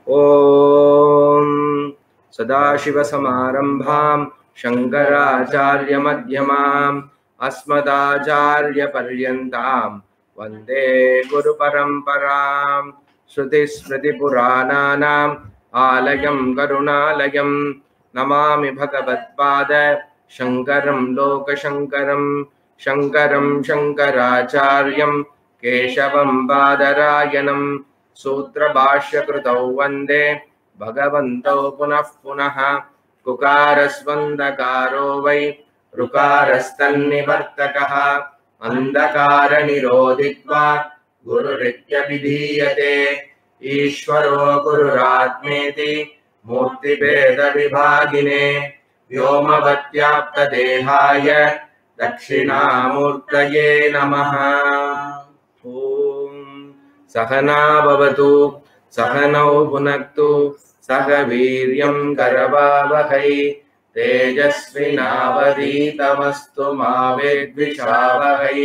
ॐ सदाशिवसमारम्भां शङ्कराचार्यमध्यमाम् अस्मदाचार्यपर्यन्तां वन्दे गुरुपरम्परां श्रुतिस्मृतिपुराणानाम् आलयं करुणालयं नमामि भगवत्पाद शङ्करं लोकशङ्करं शङ्करं शङ्कराचार्यं केशवं बादरायणं सूत्रभाष्यकृतौ वन्दे भगवन्तौ पुनः पुनः कुकारस्वन्दकारो वै ऋकारस्तन्निवर्तकः अन्धकारनिरोधित्वा गुरुरित्यभिधीयते ईश्वरो गुरुरात्मेति मूर्तिभेदविभागिने व्योमवत्याप्तदेहाय दक्षिणामूर्तये नमः ॐ सहना भवतु सहनौ भुनक्तु सह वीर्यं करवावहै तेजस्विनावधीतमस्तु मा वेद्विषावहै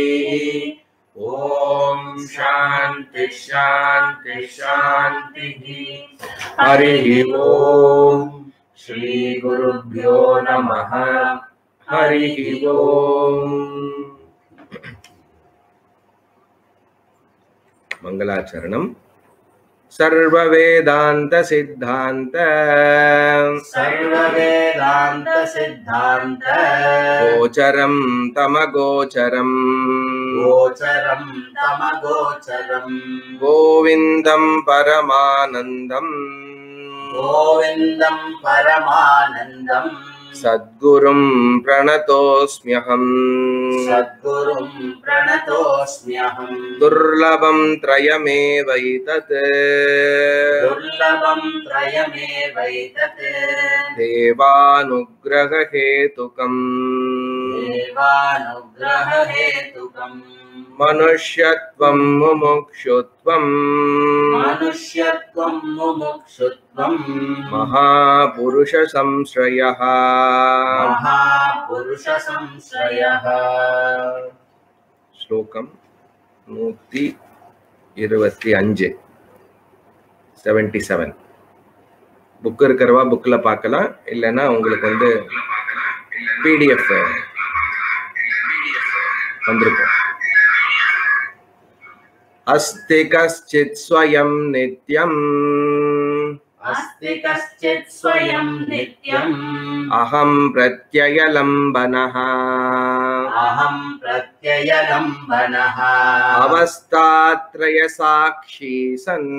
ॐ शान्ति शान्ति शान्तिः हरिः ॐ श्रीगुरुभ्यो नमः हरिः ॐ मङ्गलाचरणम् सर्ववेदान्तसिद्धान्त सर्ववेदान्त सिद्धान्त गोचरं तमगोचरम् गोचरं तमगोचरम् गोविन्दं परमानन्दम् गोविन्दं परमानन्दम् सद्गुरुं प्रणतोऽस्म्यहम् सद्गुरुं प्रणतोऽस्म्यहम् दुर्लभं त्रयमेवैतत् दुर्लभं त्रयमेवैतत् देवानुग्ररहेतुकम् देवानुग्ररहेतुकम् मनुष्यत्वं मुमुक्षुत्वम् मनुष्यत्वं मुमुक्षुत्वम् महापुरुषसंश्रयः महापुरुषसंश्रयः ஸ்லோகம் நூத்தி இருபத்தி அஞ்சு செவன்டி செவன் புக் இருக்கிறவா புக்கில் பார்க்கலாம் இல்லைன்னா உங்களுக்கு வந்து பிடிஎஃப் வந்திருக்கும் अस्ति कश्चित् स्वयं नित्यम् अस्ति कश्चित् स्वयं नित्यम् अहं प्रत्ययलम्बनः अहं प्रत्ययलम्बनः अवस्थात्रयसाक्षी सन्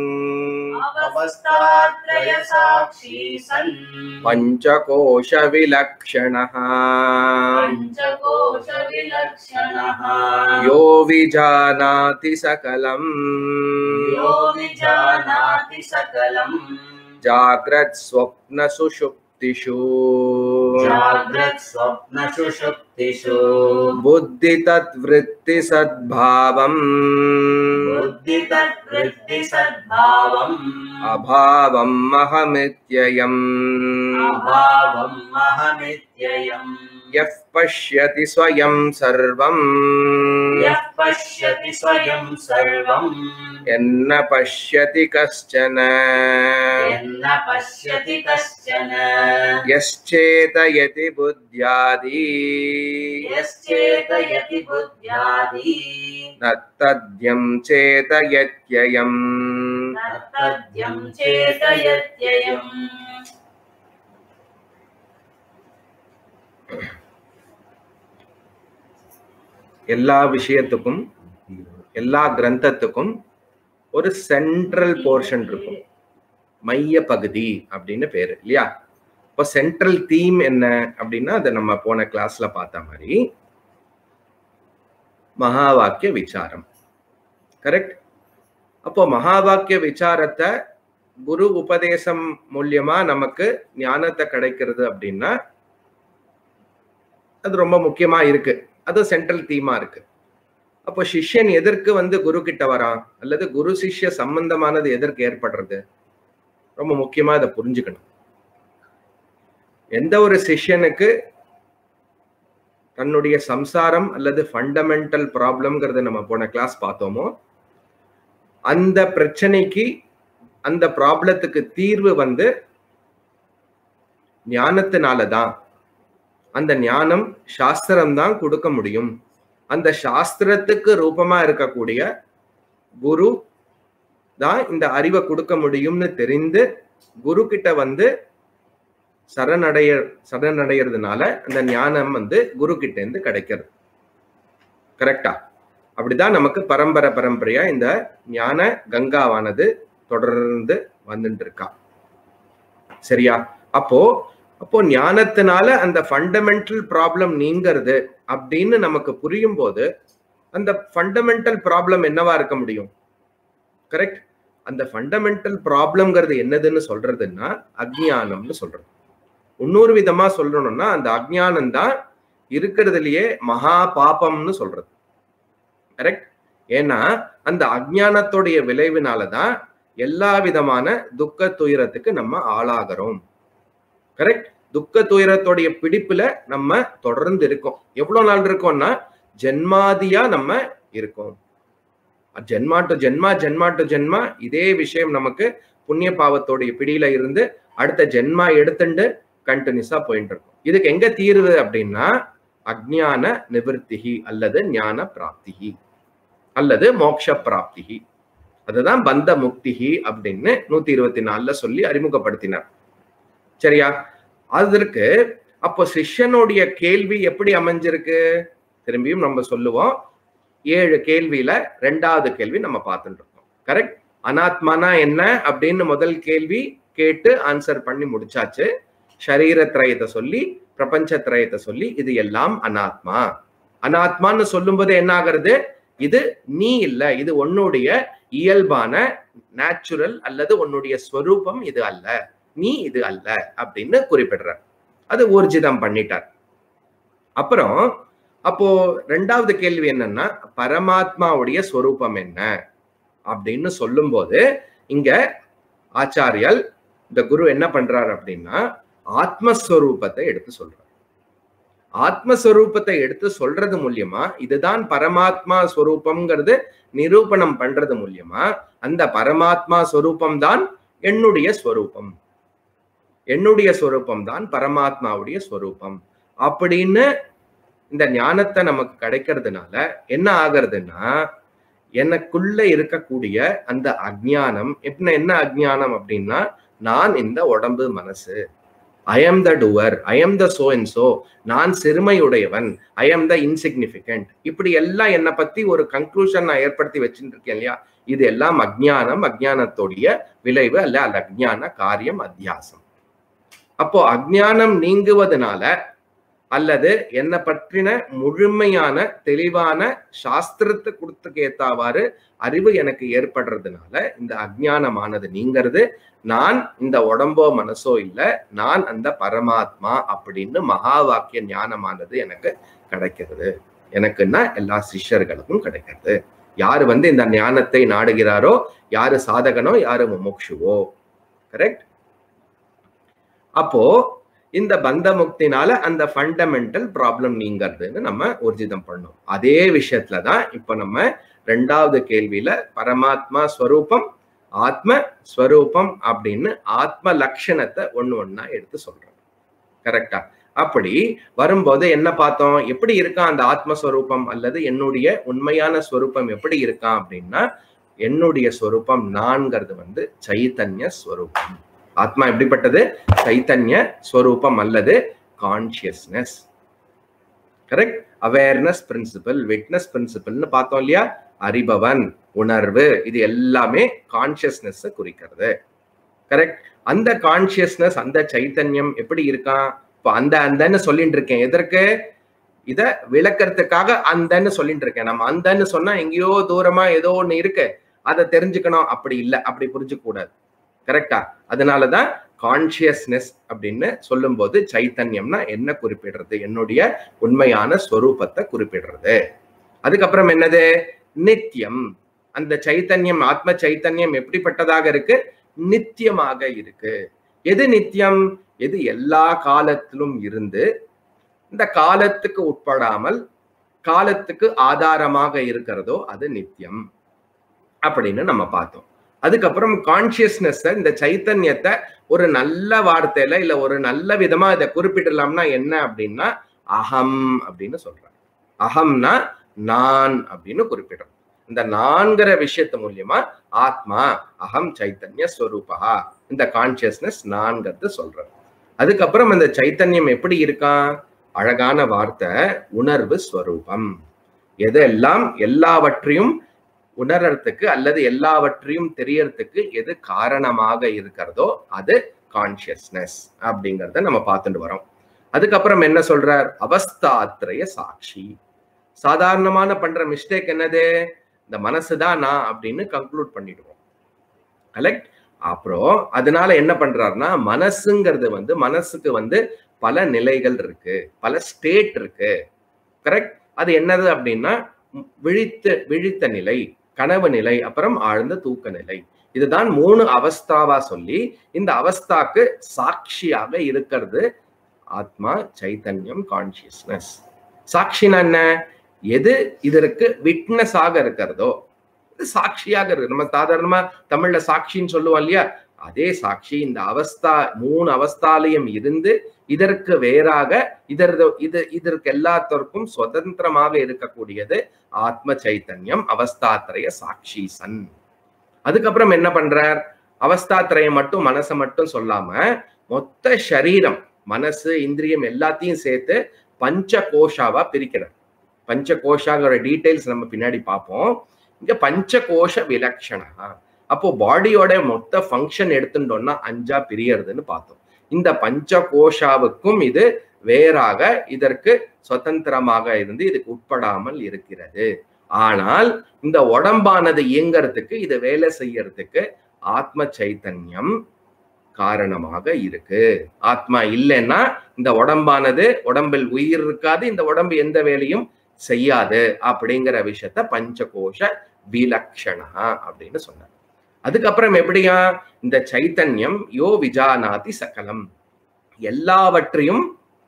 अवस्थात्रयसाक्षी सन् पञ्चकोशविलक्षणः पञ्चकोशविलक्षणः यो विजानाति सकलम् यो विजानाति सकलम् जाग्रत् स्वप्नसुषुप्तिषु जाग्रत् स्वप्नसुषुप्तिषु बुद्धितद्वृत्तिसद्भावम् बुद्धितद्वृत्तिसद्भावम् अभावम् अहमित्ययम् अभावम् अहमित्ययम् यः पश्यति स्वयं सर्वम् यः पश्यति स्वयं सर्वम् यन्न पश्यति कश्चन यन्न पश्यति कश्चन यश्चेतयति बुद्ध्यादि यश्चेतयति बुद्ध्यादि न तद्यं चेतयत्ययम् न तद्यं चेतयत्ययम् எல்லா விஷயத்துக்கும் எல்லா கிரந்தத்துக்கும் ஒரு சென்ட்ரல் போர்ஷன் இருக்கும் மைய பகுதி அப்படின்னு பேரு இல்லையா இப்போ சென்ட்ரல் தீம் என்ன அப்படின்னா அதை நம்ம போன கிளாஸ்ல பார்த்த மாதிரி மகா வாக்கிய விசாரம் கரெக்ட் அப்போ மகா வாக்கிய விசாரத்தை குரு உபதேசம் மூலியமா நமக்கு ஞானத்தை கிடைக்கிறது அப்படின்னா அது ரொம்ப முக்கியமா இருக்கு அது சென்ட்ரல் தீமா இருக்கு அப்போ சிஷ்யன் எதற்கு வந்து குரு கிட்ட வரான் அல்லது குரு சிஷ்ய சம்பந்தமானது எதற்கு ஏற்படுறது ரொம்ப முக்கியமா இதை புரிஞ்சுக்கணும் எந்த ஒரு சிஷ்யனுக்கு தன்னுடைய சம்சாரம் அல்லது ஃபண்டமெண்டல் ப்ராப்ளம்ங்கிறத நம்ம போன கிளாஸ் பார்த்தோமோ அந்த பிரச்சனைக்கு அந்த ப்ராப்ளத்துக்கு தீர்வு வந்து ஞானத்தினால தான் அந்த ஞானம் சாஸ்திரம் தான் கொடுக்க முடியும் அந்த சாஸ்திரத்துக்கு ரூபமா இருக்கக்கூடிய குரு தான் இந்த அறிவை கொடுக்க முடியும்னு தெரிந்து குரு கிட்ட வந்து சரணடைய சரணடைகிறதுனால அந்த ஞானம் வந்து குரு கிட்ட இருந்து கிடைக்கிறது கரெக்டா அப்படிதான் நமக்கு பரம்பரை பரம்பரையா இந்த ஞான கங்காவானது தொடர்ந்து வந்துட்டு இருக்கா சரியா அப்போ அப்போ ஞானத்தினால அந்த ஃபண்டமெண்டல் ப்ராப்ளம் நீங்கிறது அப்படின்னு நமக்கு புரியும் போது அந்த ஃபண்டமெண்டல் ப்ராப்ளம் என்னவா இருக்க முடியும் கரெக்ட் அந்த ஃபண்டமெண்டல் ப்ராப்ளம்ங்கிறது என்னதுன்னு சொல்றதுன்னா அஜ்ஞானம்னு சொல்றது இன்னொரு விதமா சொல்லணும்னா அந்த அஜ்ஞானம் தான் இருக்கிறதுலயே மகா பாபம்னு சொல்றது கரெக்ட் ஏன்னா அந்த அஜ்ஞானத்துடைய விளைவினாலதான் எல்லா விதமான துக்க துயரத்துக்கு நம்ம ஆளாகிறோம் கரெக்ட் துக்க துயரத்துடைய பிடிப்புல நம்ம தொடர்ந்து இருக்கோம் எவ்வளவு நாள் இருக்கோம்னா ஜென்மாதியா நம்ம இருக்கோம் ஜென்மா டு ஜென்மா ஜென்மா டு ஜென்மா இதே விஷயம் நமக்கு புண்ணிய பாவத்தோடைய பிடியில இருந்து அடுத்த ஜென்மா எடுத்துட்டு கண்டினியூஸா போயிட்டு இருக்கும் இதுக்கு எங்க தீர்வு அப்படின்னா அஜ்ஞான நிவர்த்திகி அல்லது ஞான பிராப்திகி அல்லது மோக்ஷ பிராப்திகி அதுதான் பந்த முக்திகி அப்படின்னு நூத்தி இருபத்தி நாலுல சொல்லி அறிமுகப்படுத்தினார் சரியா அதற்கு அப்போ சிஷ்யனுடைய கேள்வி எப்படி அமைஞ்சிருக்கு திரும்பியும் நம்ம சொல்லுவோம் ஏழு கேள்வியில ரெண்டாவது கேள்வி நம்ம பார்த்துட்டு இருக்கோம் கரெக்ட் அனாத்மானா என்ன அப்படின்னு முதல் கேள்வி கேட்டு ஆன்சர் பண்ணி முடிச்சாச்சு சரீரத்திரயத்தை சொல்லி பிரபஞ்சத்திரயத்தை சொல்லி இது எல்லாம் அனாத்மா அனாத்மான்னு சொல்லும்போது என்ன ஆகிறது இது நீ இல்ல இது உன்னுடைய இயல்பான நேச்சுரல் அல்லது உன்னுடைய ஸ்வரூபம் இது அல்ல நீ இது அல்ல அப்படின்னு குறிப்பிடுறார் அது ஊர்ஜிதம் பண்ணிட்டார் அப்புறம் அப்போ ரெண்டாவது கேள்வி என்னன்னா பரமாத்மாவுடைய ஸ்வரூபம் என்ன அப்படின்னு சொல்லும்போது இங்க ஆச்சாரியல் இந்த குரு என்ன பண்றாரு அப்படின்னா ஆத்மஸ்வரூபத்தை எடுத்து சொல்றார் ஆத்மஸ்வரூபத்தை எடுத்து சொல்றது மூலியமா இதுதான் பரமாத்மா ஸ்வரூபம்ங்கிறது நிரூபணம் பண்றது மூலியமா அந்த பரமாத்மா ஸ்வரூபம் தான் என்னுடைய ஸ்வரூபம் என்னுடைய ஸ்வரூபம் தான் பரமாத்மாவுடைய ஸ்வரூபம் அப்படின்னு இந்த ஞானத்தை நமக்கு கிடைக்கிறதுனால என்ன ஆகிறதுனா எனக்குள்ள இருக்கக்கூடிய அந்த அஜ்ஞானம் என்ன என்ன அஜ்ஞானம் அப்படின்னா நான் இந்த உடம்பு மனசு I am the doer I am the so and so நான் சிறுமையுடையவன் ஐ எம் த இன்சிக்னிபிகண்ட் இப்படி எல்லாம் என்னை பத்தி ஒரு கன்க்ளூஷன் நான் ஏற்படுத்தி வச்சுட்டு இருக்கேன் இல்லையா இது எல்லாம் அஜ்ஞானம் அஜ்ஞானத்துடைய விளைவு அல்ல அல்ல அஜ்ஞான காரியம் அத்தியாசம் அப்போ அஜ்ஞானம் நீங்குவதனால அல்லது என்னை பற்றின முழுமையான தெளிவான சாஸ்திரத்தை கொடுத்துக்கு ஏத்தாவாறு அறிவு எனக்கு ஏற்படுறதுனால இந்த அஜ்ஞானமானது நீங்கிறது நான் இந்த உடம்போ மனசோ இல்ல நான் அந்த பரமாத்மா அப்படின்னு மகா வாக்கிய ஞானமானது எனக்கு கிடைக்கிறது எனக்குன்னா எல்லா சிஷ்யர்களுக்கும் கிடைக்கிறது யாரு வந்து இந்த ஞானத்தை நாடுகிறாரோ யாரு சாதகனோ யாரு முமுட்சுவோ கரெக்ட் அப்போ இந்த பந்த முக்தினால அந்த ஃபண்டமெண்டல் ப்ராப்ளம் நீங்கிறதுன்னு நம்ம ஊர்ஜிதம் பண்ணோம் அதே விஷயத்துல தான் இப்ப நம்ம ரெண்டாவது கேள்வியில பரமாத்மா ஸ்வரூபம் ஆத்ம ஸ்வரூபம் அப்படின்னு ஆத்ம லட்சணத்தை ஒண்ணு ஒன்னா எடுத்து சொல்றோம் கரெக்டா அப்படி வரும்போது என்ன பார்த்தோம் எப்படி இருக்கான் அந்த ஆத்மஸ்வரூபம் அல்லது என்னுடைய உண்மையான ஸ்வரூபம் எப்படி இருக்கான் அப்படின்னா என்னுடைய ஸ்வரூபம் நான்கிறது வந்து சைத்தன்ய ஸ்வரூபம் ஆத்மா எப்படிப்பட்டது சைத்தன்ய ஸ்வரூபம் அல்லது consciousness correct awareness principle witness பிரின்சிபல்னு பார்த்தோம் இல்லையா அறிபவன் உணர்வு இது எல்லாமே கான்சியஸ்னஸ் குறிக்கிறது கரெக்ட் அந்த கான்சியஸ்னஸ் அந்த சைத்தன்யம் எப்படி இருக்கான் இப்போ அந்த அந்தன்னு சொல்லிட்டு இருக்கேன் எதற்கு இத விளக்கறதுக்காக அந்தன்னு சொல்லிட்டு இருக்கேன் நம்ம அந்தன்னு சொன்னா எங்கேயோ தூரமா ஏதோ ஒண்ணு இருக்கு அதை தெரிஞ்சுக்கணும் அப்படி இல்லை அப்படி புரிஞ்சுக்க கூடாது கரெக்டா அதனாலதான் கான்சியஸ்னஸ் அப்படின்னு சொல்லும்போது சைத்தன்யம்னா என்ன குறிப்பிடுறது என்னுடைய உண்மையான ஸ்வரூபத்தை குறிப்பிடுறது அதுக்கப்புறம் என்னது நித்தியம் அந்த சைத்தன்யம் ஆத்ம சைத்தன்யம் எப்படிப்பட்டதாக இருக்கு நித்தியமாக இருக்கு எது நித்தியம் எது எல்லா காலத்திலும் இருந்து இந்த காலத்துக்கு உட்படாமல் காலத்துக்கு ஆதாரமாக இருக்கிறதோ அது நித்தியம் அப்படின்னு நம்ம பார்த்தோம் அதுக்கப்புறம் கான்சியஸ்னஸ் இந்த சைத்தன்யத்தை ஒரு நல்ல வார்த்தையில இல்ல ஒரு நல்ல விதமா இதை குறிப்பிடலாம்னா என்ன அப்படின்னா அகம் அப்படின்னு சொல்றாங்க அகம்னா நான் அப்படின்னு குறிப்பிடும் இந்த நான்கிற விஷயத்து மூலியமா ஆத்மா அகம் சைத்தன்ய ஸ்வரூபா இந்த கான்சியஸ்னஸ் நான்கிறது சொல்றாரு அதுக்கப்புறம் இந்த சைத்தன்யம் எப்படி இருக்கான் அழகான வார்த்தை உணர்வு ஸ்வரூபம் எதெல்லாம் எல்லாவற்றையும் உணர்றதுக்கு அல்லது எல்லாவற்றையும் தெரியறதுக்கு எது காரணமாக இருக்கிறதோ அது கான்சியஸ்னஸ் அப்படிங்கிறத நம்ம பார்த்துட்டு வரோம் அதுக்கப்புறம் என்ன சொல்றார் அவஸ்தாத்ரய சாட்சி சாதாரணமான பண்ற மிஸ்டேக் என்னது இந்த மனசுதான் நான் அப்படின்னு கன்க்ளூட் பண்ணிடுவோம் கரெக்ட் அப்புறம் அதனால என்ன பண்றாருன்னா மனசுங்கிறது வந்து மனசுக்கு வந்து பல நிலைகள் இருக்கு பல ஸ்டேட் இருக்கு கரெக்ட் அது என்னது அப்படின்னா விழித்த விழித்த நிலை கனவு நிலை அப்புறம் ஆழ்ந்த தூக்க நிலை இதுதான் மூணு அவஸ்தாவா சொல்லி இந்த அவஸ்தாக்கு சாட்சியாக இருக்கிறது ஆத்மா சைத்தன்யம் கான்சியஸ்னஸ் சாட்சினா என்ன எது இதற்கு விட்னஸ் ஆக இருக்கிறதோ இது சாட்சியாக இருக்கு நம்ம சாதாரணமா தமிழ்ல சாட்சின்னு சொல்லுவோம் இல்லையா அதே சாட்சி இந்த அவஸ்தா மூணு அவஸ்தாலையும் இருந்து இதற்கு வேறாக இதர் இது இதற்கு எல்லாத்திற்கும் சுதந்திரமாக இருக்கக்கூடியது ஆத்ம சைத்தன்யம் அவஸ்தாத்திரய சாட்சி சன் அதுக்கப்புறம் என்ன பண்றார் அவஸ்தாத்திரயம் மட்டும் மனசை மட்டும் சொல்லாம மொத்த சரீரம் மனசு இந்திரியம் எல்லாத்தையும் சேர்த்து பஞ்ச கோஷாவா பிரிக்கிறார் பஞ்ச கோஷாங்கிற டீடைல்ஸ் நம்ம பின்னாடி பார்ப்போம் இங்க பஞ்ச கோஷ விலக்ஷணா அப்போ பாடியோட மொத்த ஃபங்க்ஷன் எடுத்துட்டோம்னா அஞ்சா பிரியறதுன்னு பார்த்தோம் இந்த பஞ்ச கோஷாவுக்கும் இது வேறாக இதற்கு சுதந்திரமாக இருந்து இதுக்கு உட்படாமல் இருக்கிறது ஆனால் இந்த உடம்பானது இயங்கிறதுக்கு இது வேலை செய்யறதுக்கு ஆத்ம சைத்தன்யம் காரணமாக இருக்கு ஆத்மா இல்லைன்னா இந்த உடம்பானது உடம்பில் உயிர் இருக்காது இந்த உடம்பு எந்த வேலையும் செய்யாது அப்படிங்கிற விஷயத்த பஞ்சகோஷ விலக்ஷணா அப்படின்னு சொன்னார் அதுக்கப்புறம் எப்படியா இந்த சைத்தன்யம் யோ விஜானாதி சகலம் எல்லாவற்றையும்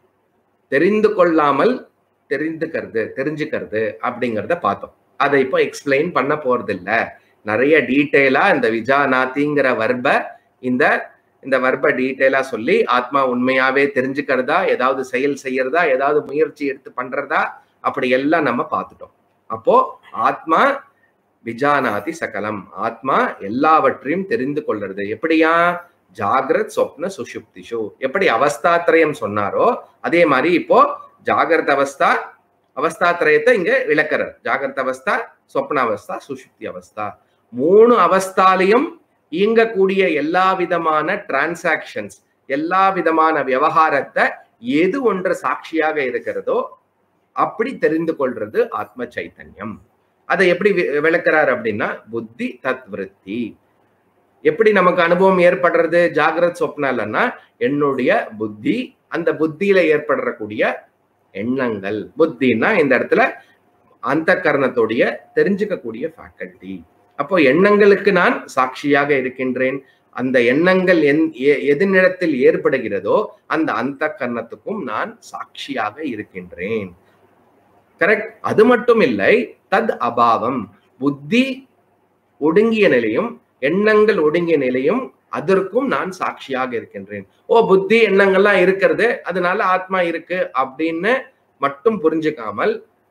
தெரிந்து கொள்ளாமல் தெரிந்துக்கிறது தெரிஞ்சுக்கிறது அப்படிங்கிறத பார்த்தோம் அதை இப்போ எக்ஸ்பிளைன் பண்ண போறது இல்ல நிறைய டீட்டெயிலா இந்த விஜானாதிங்கிற வர்ப இந்த இந்த வர்ப டீட்டெயிலா சொல்லி ஆத்மா உண்மையாவே தெரிஞ்சுக்கிறதா ஏதாவது செயல் செய்யறதா ஏதாவது முயற்சி எடுத்து பண்றதா அப்படி எல்லாம் நம்ம பார்த்துட்டோம் அப்போ ஆத்மா விஜானாதி சகலம் ஆத்மா எல்லாவற்றையும் தெரிந்து கொள்றது எப்படியா ஜாகிரத் சொப்ன சுஷுப்திஷு எப்படி அவஸ்தாத்திரயம் சொன்னாரோ அதே மாதிரி இப்போ ஜாகிரத அவஸ்தா அவஸ்தாத்திரயத்தை இங்க விளக்குறார் ஜாகிரத அவஸ்தா சொப்ன அவஸ்தா சுஷுப்தி அவஸ்தா மூணு அவஸ்தாலையும் இயங்கக்கூடிய எல்லா விதமான டிரான்சாக்ஷன்ஸ் எல்லா விதமான விவகாரத்தை எது ஒன்று சாட்சியாக இருக்கிறதோ அப்படி தெரிந்து கொள்றது ஆத்ம சைத்தன்யம் அதை எப்படி விளக்குறாரு அப்படின்னா புத்தி தத்விருத்தி எப்படி நமக்கு அனுபவம் ஏற்படுறது ஜாகிரத் சொப்னாலன்னா என்னுடைய புத்தி அந்த புத்தியில ஏற்படக்கூடிய எண்ணங்கள் புத்தின்னா இந்த இடத்துல அந்த கரணத்துடைய தெரிஞ்சுக்கக்கூடிய ஃபேக்கல்டி அப்போ எண்ணங்களுக்கு நான் சாட்சியாக இருக்கின்றேன் அந்த எண்ணங்கள் என் எது நிலத்தில் ஏற்படுகிறதோ அந்த அந்த கர்ணத்துக்கும் நான் சாட்சியாக இருக்கின்றேன் கரெக்ட் அது மட்டும் இல்லை தத் அபாவம் புத்தி ஒடுங்கிய நிலையும் எண்ணங்கள் ஒடுங்கிய நிலையும் அதற்கும் நான் சாட்சியாக இருக்கின்றேன் ஓ புத்தி எண்ணங்கள்லாம் இருக்கிறது அதனால ஆத்மா இருக்கு அப்படின்னு மட்டும் புரிஞ்சுக்காமல்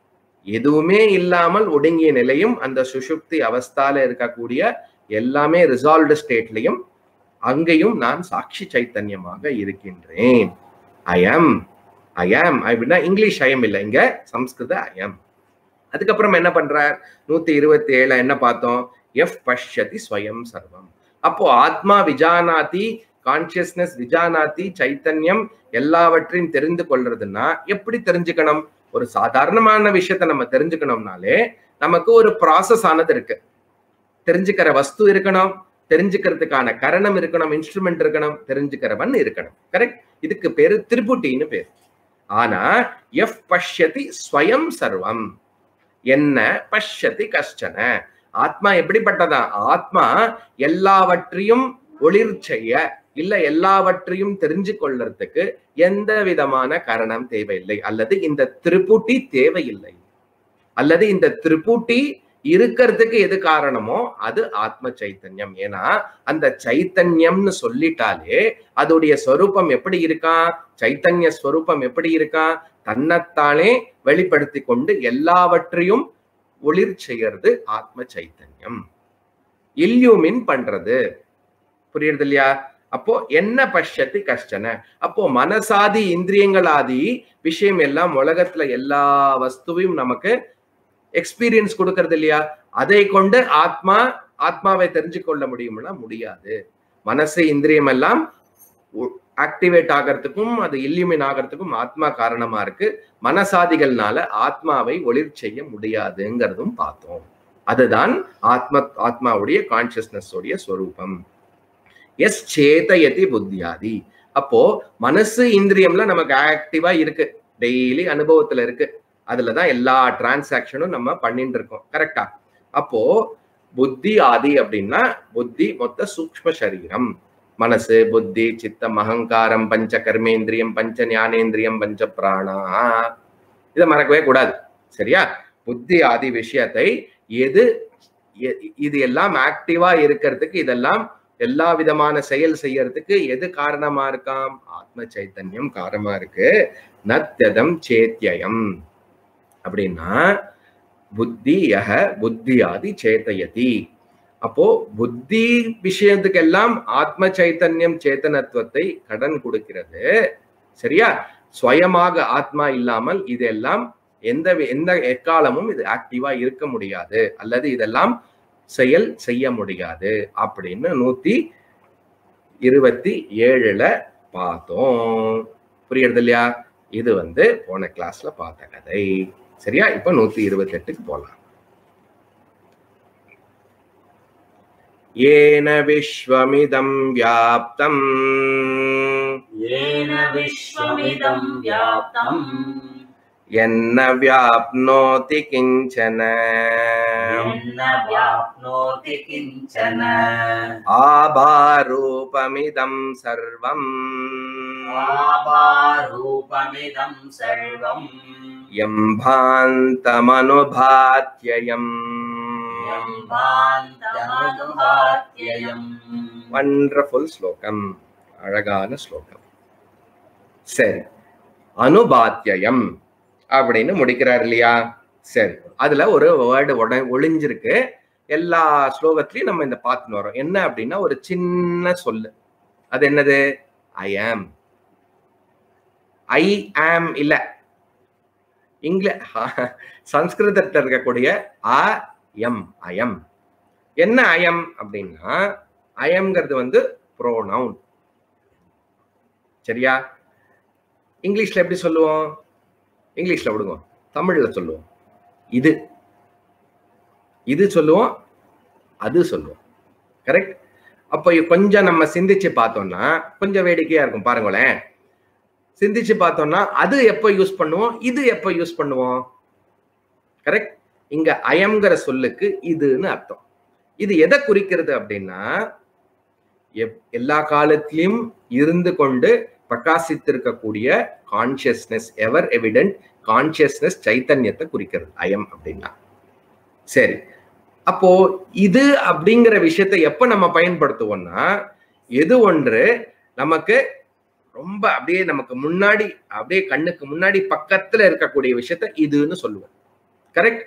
எதுவுமே இல்லாமல் ஒடுங்கிய நிலையும் அந்த சுஷுப்தி அவஸ்தால இருக்கக்கூடிய எல்லாமே ரிசால்வ்டு ஸ்டேட்லையும் அங்கேயும் நான் சாட்சி சைத்தன்யமாக இருக்கின்றேன் ஐ எம் ஐ ஆம் அப்படின்னா இங்கிலீஷ் ஐயம் இல்லை இங்க சம்ஸ்கிருத ஐயம் அதுக்கப்புறம் என்ன பண்றார் நூத்தி இருபத்தி ஏழுல என்ன பார்த்தோம் எஃப் பஷ்யதி ஸ்வயம் சர்வம் அப்போ ஆத்மா விஜானாதி கான்சியஸ்னஸ் விஜானாதி சைத்தன்யம் எல்லாவற்றையும் தெரிந்து கொள்றதுன்னா எப்படி தெரிஞ்சுக்கணும் ஒரு சாதாரணமான விஷயத்த நம்ம தெரிஞ்சுக்கணும்னாலே நமக்கு ஒரு ப்ராசஸ் ஆனது இருக்கு தெரிஞ்சுக்கிற வஸ்து இருக்கணும் தெரிஞ்சுக்கிறதுக்கான கரணம் இருக்கணும் இன்ஸ்ட்ருமெண்ட் இருக்கணும் தெரிஞ்சுக்கிறவன் இருக்கணும் கரெக்ட் இதுக்கு பேரு திரிபுட்டின்னு பேர் ஆனா எஃப் பஷ்யதி ஸ்வயம் சர்வம் என்ன பஷ்யதி கஷ்டன ஆத்மா எப்படிப்பட்டதா ஆத்மா எல்லாவற்றையும் ஒளிர் செய்ய இல்ல எல்லாவற்றையும் தெரிஞ்சு கொள்றதுக்கு எந்த விதமான காரணம் தேவையில்லை அல்லது இந்த திரிபுட்டி தேவையில்லை அல்லது இந்த திரிபுட்டி இருக்கிறதுக்கு எது காரணமோ அது ஆத்ம சைத்தன்யம் ஏன்னா அந்த சைத்தன்யம்னு சொல்லிட்டாலே அதோடைய ஸ்வரூபம் எப்படி இருக்கான் சைத்தன்ய ஸ்வரூபம் எப்படி இருக்கான் தன்னைத்தானே வெளிப்படுத்தி கொண்டு எல்லாவற்றையும் ஒளிர் செய்யறது ஆத்ம சைத்தன்யம் இல்யூமின் பண்றது புரியுறது இல்லையா அப்போ என்ன பஷ்யத்தி கஷ்டன அப்போ மனசாதி இந்திரியங்களாதி விஷயம் எல்லாம் உலகத்துல எல்லா வஸ்துவையும் நமக்கு எக்ஸ்பீரியன்ஸ் கொடுக்கறது இல்லையா அதை கொண்டு ஆத்மா ஆத்மாவை தெரிஞ்சு கொள்ள முடியும்னா முடியாது மனசு இந்திரியம் எல்லாம் ஆக்டிவேட் ஆகிறதுக்கும் அது இல்லியூமின் ஆகிறதுக்கும் ஆத்மா காரணமா இருக்கு மனசாதிகள்னால ஆத்மாவை ஒளிர் செய்ய முடியாதுங்கிறதும் பார்த்தோம் அதுதான் ஆத்ம ஆத்மாவுடைய கான்சியஸ்னஸ் உடைய ஸ்வரூபம் எஸ் சேதயதி புத்தியாதி அப்போ மனசு இந்திரியம்ல நமக்கு ஆக்டிவா இருக்கு டெய்லி அனுபவத்துல இருக்கு அதுலதான் எல்லா டிரான்சாக்ஷனும் நம்ம பண்ணிட்டு இருக்கோம் கரெக்டா அப்போ புத்தி ஆதி அப்படின்னா புத்தி மொத்த சூக்ம சரீரம் மனசு புத்தி சித்தம் அகங்காரம் பஞ்ச கர்மேந்திரியம் பஞ்ச ஞானேந்திரியம் பஞ்ச பிராணா இதை மறக்கவே கூடாது சரியா புத்தி ஆதி விஷயத்தை எது எ- இது எல்லாம் ஆக்டிவா இருக்கிறதுக்கு இதெல்லாம் எல்லா விதமான செயல் செய்யறதுக்கு எது காரணமா இருக்காம் ஆத்ம சைத்தன்யம் காரணமா இருக்கு நத்ததம் சேத்தியம் அப்படின்னா புத்தி யக புத்தியாதி சேத்தயதி அப்போ புத்தி விஷயத்துக்கெல்லாம் ஆத்ம சைத்தன்யம் சேத்தனத்துவத்தை கடன் கொடுக்கிறது சரியா சுயமாக ஆத்மா இல்லாமல் இதெல்லாம் எந்த வி- எந்த எக்காலமும் இது ஆக்டிவா இருக்க முடியாது அல்லது இதெல்லாம் செயல் செய்ய முடியாது அப்படின்னு நூத்தி இருபத்தி ஏழுல பார்த்தோம் புரியுறது இல்லையா இது வந்து போன கிளாஸ்ல பார்த்த கதை சரியா இப்ப நூத்தி இருபத்தி எட்டுக்கு போலாம் ஏன விஸ்வமிதம் வியாப்தம் येन विश्वमिदं व्याप्तम् என்ன வியாப்னோதி கிஞ்சன येन व्याप्नोति किञ्चन ஆபாரூபமிதம் சர்வம் आभारूपमिदं सर्वम् எம் பாந்தமனுபாத்யயம் यं भान्तमनुभात्ययम् வண்டர்ஃபுல் ஸ்லோகம் அழகான ஸ்லோகம் சரி அனுபாத்தியம் அப்படின்னு முடிக்கிறார் இல்லையா சரி அதுல ஒரு வேர்டு உட ஒளிஞ்சிருக்கு எல்லா ஸ்லோகத்திலையும் நம்ம இந்த பார்த்துன்னு வரோம் என்ன அப்படின்னா ஒரு சின்ன சொல்லு அது என்னது ஐ ஆம் ஐ ஆம் இல்ல இங்கில சம்ஸ்கிருதத்துல இருக்கக்கூடிய அ எம் அயம் என்ன அயம் அப்படின்னா அயம்ங்கிறது வந்து ப்ரோனவுன் சரியா இங்கிலீஷ்ல எப்படி சொல்லுவோம் இங்கிலீஷ்ல விடுங்க தமிழ்ல சொல்லுவோம் இது இது சொல்லுவோம் அது சொல்லுவோம் கரெக்ட் அப்போ கொஞ்சம் நம்ம சிந்திச்சு பார்த்தோம்னா கொஞ்சம் வேடிக்கையா இருக்கும் பாருங்களேன் சிந்திச்சு பார்த்தோம்னா அது எப்போ யூஸ் பண்ணுவோம் இது எப்போ யூஸ் பண்ணுவோம் கரெக்ட் இங்க அயம்ங்கிற சொல்லுக்கு இதுன்னு அர்த்தம் இது எதை குறிக்கிறது அப்படின்னா எப்- எல்லா காலத்திலும் இருந்து கொண்டு பிரகாசித்திருக்கக்கூடிய கான்சியஸ்னஸ் எவர் எவிடென்ட் கான்சியஸ்னஸ் சைத்தன்யத்தை குறிக்கிறது அயம் அப்படின்னா சரி அப்போ இது அப்படிங்கிற விஷயத்தை எப்ப நம்ம பயன்படுத்துவோம்னா எது ஒன்று நமக்கு ரொம்ப அப்படியே நமக்கு முன்னாடி அப்படியே கண்ணுக்கு முன்னாடி பக்கத்துல இருக்கக்கூடிய விஷயத்த இதுன்னு சொல்லுவோம் கரெக்ட்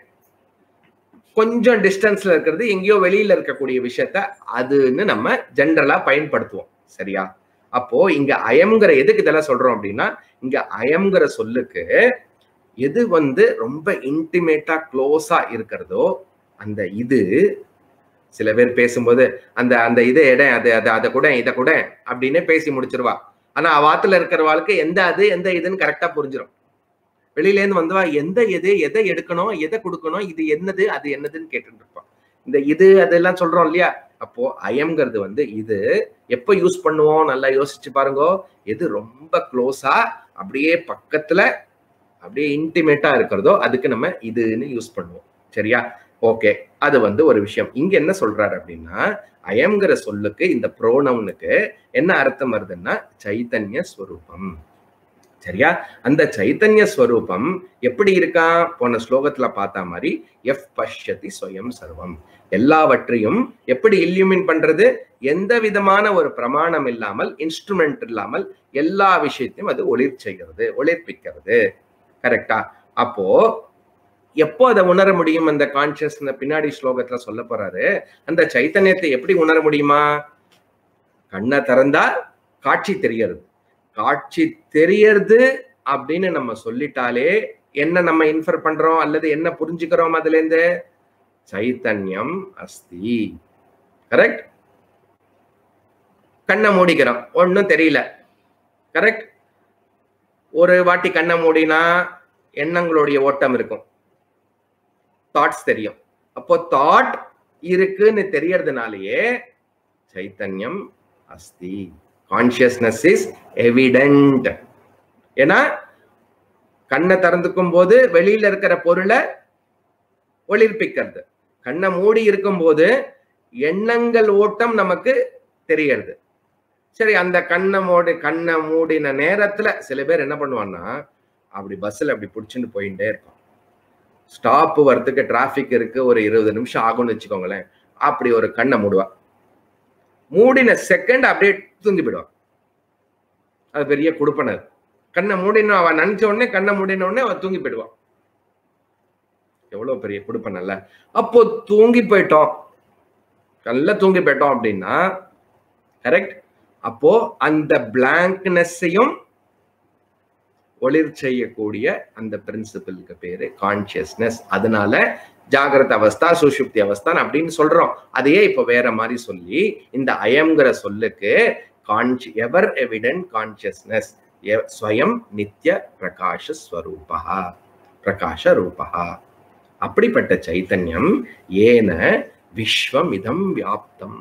கொஞ்சம் டிஸ்டன்ஸ்ல இருக்கிறது எங்கேயோ வெளியில இருக்கக்கூடிய விஷயத்த அதுன்னு நம்ம ஜென்ரலா பயன்படுத்துவோம் சரியா அப்போ இங்க அயம்ங்கிற எதுக்கு இதெல்லாம் சொல்றோம் அப்படின்னா இங்க அயம்ங்கிற சொல்லுக்கு எது வந்து ரொம்ப இன்டிமேட்டா க்ளோஸா இருக்கிறதோ அந்த இது சில பேர் பேசும்போது அந்த அந்த இது இடம் அது அது அதை கூட இதை கூட அப்படின்னு பேசி முடிச்சிருவா ஆனா அவாத்துல இருக்கிற வாழ்க்கை எந்த அது எந்த இதுன்னு கரெக்டா புரிஞ்சிடும் வெளியில இருந்து வந்தவா எந்த எது எதை எடுக்கணும் எதை கொடுக்கணும் இது என்னது அது என்னதுன்னு கேட்டுட்டு இருப்பான் இந்த இது அதெல்லாம் சொல்றோம் இல்லையா அப்போ அயம்ங்கிறது வந்து இது எப்ப யூஸ் பண்ணுவோம் நல்லா யோசிச்சு பாருங்க எது ரொம்ப க்ளோஸா அப்படியே பக்கத்துல அப்படியே இன்டிமேட்டா இருக்கிறதோ அதுக்கு நம்ம இதுன்னு யூஸ் பண்ணுவோம் சரியா ஓகே அது வந்து ஒரு விஷயம் இங்க என்ன சொல்றாரு அப்படின்னா அயம்ங்கிற சொல்லுக்கு இந்த ப்ரோனவுனுக்கு என்ன அர்த்தம் வருதுன்னா சைத்தன்ய ஸ்வரூபம் சரியா அந்த சைத்தன்ய ஸ்வரூபம் எப்படி இருக்கான் போன ஸ்லோகத்துல பார்த்த மாதிரி எஃப் பஷ்யதி ஸ்வயம் சர்வம் எல்லாவற்றையும் எப்படி இல்யூமின் பண்றது எந்த விதமான ஒரு பிரமாணம் இல்லாமல் இன்ஸ்ட்ருமெண்ட் இல்லாமல் எல்லா விஷயத்தையும் அது ஒளிர் செய்கிறது ஒளிர்ப்பிக்கிறது கரெக்டா அப்போ எப்போ அதை உணர முடியும் அந்த கான்சியஸ் பின்னாடி ஸ்லோகத்துல சொல்ல போறாரு அந்த சைத்தன்யத்தை எப்படி உணர முடியுமா கண்ணை திறந்தா காட்சி தெரியறது காட்சி தெரியறது அப்படின்னு நம்ம சொல்லிட்டாலே என்ன நம்ம இன்ஃபர் பண்றோம் அல்லது என்ன புரிஞ்சுக்கிறோம் அதுல இருந்து சைத்தன்யம் அஸ்தி கரெக்ட் கண்ணை மூடிக்கிறோம் ஒன்றும் தெரியல கரெக்ட் ஒரு வாட்டி கண்ணை மூடினா எண்ணங்களுடைய ஓட்டம் இருக்கும் தாட்ஸ் தெரியும் அப்போ தாட் இருக்குன்னு தெரியறதுனாலயே சைத்தன்யம் அஸ்தி கான்சியஸ்னஸ் இஸ் எவிடென்ட் ஏன்னா கண்ணை திறந்துக்கும் போது வெளியில இருக்கிற பொருளை ஒளிர்ப்பிக்கிறது கண்ணை மூடி இருக்கும் போது எண்ணங்கள் ஓட்டம் நமக்கு தெரியறது சரி அந்த கண்ணை மூடி கண்ணை மூடின நேரத்துல சில பேர் என்ன பண்ணுவான்னா அப்படி பஸ்ஸில் அப்படி பிடிச்சிட்டு போயிட்டே இருப்பான் ஸ்டாப் வரத்துக்கு டிராஃபிக் இருக்கு ஒரு இருபது நிமிஷம் ஆகும்னு வச்சுக்கோங்களேன் அப்படி ஒரு கண்ணை மூடுவா மூடின செகண்ட் அப்படியே தூங்கி போயிடுவான் அது பெரிய கொடுப்பன அது கண்ணை மூடின அவன் நினைச்ச உடனே கண்ணை மூடின உடனே அவன் தூங்கி போயிடுவான் எவ்வளவு பெரிய கொடுப்பனல்ல அப்போ தூங்கி போயிட்டோம் நல்லா தூங்கி போயிட்டோம் அப்படின்னா கரெக்ட் அப்போ அந்த பிளாங்க்னஸையும் ஒளிர் செய்யக்கூடிய அந்த பிரின்சிபலுக்கு பேரு கான்சியஸ்னஸ் அதனால ஜாகிரத அவஸ்தா சுஷுப்தி அவஸ்தான் அப்படின்னு சொல்றோம் அதையே இப்ப வேற மாதிரி சொல்லி இந்த அயம்ங்கிற சொல்லுக்கு கான்சி எவர் எவிடென்ட் கான்சியஸ்னஸ் ஸ்வயம் நித்திய பிரகாஷ ஸ்வரூபா பிரகாஷ ரூபா அப்படிப்பட்ட சைத்தன்யம் ஏன விஸ்வம் இதம் வியாப்தம்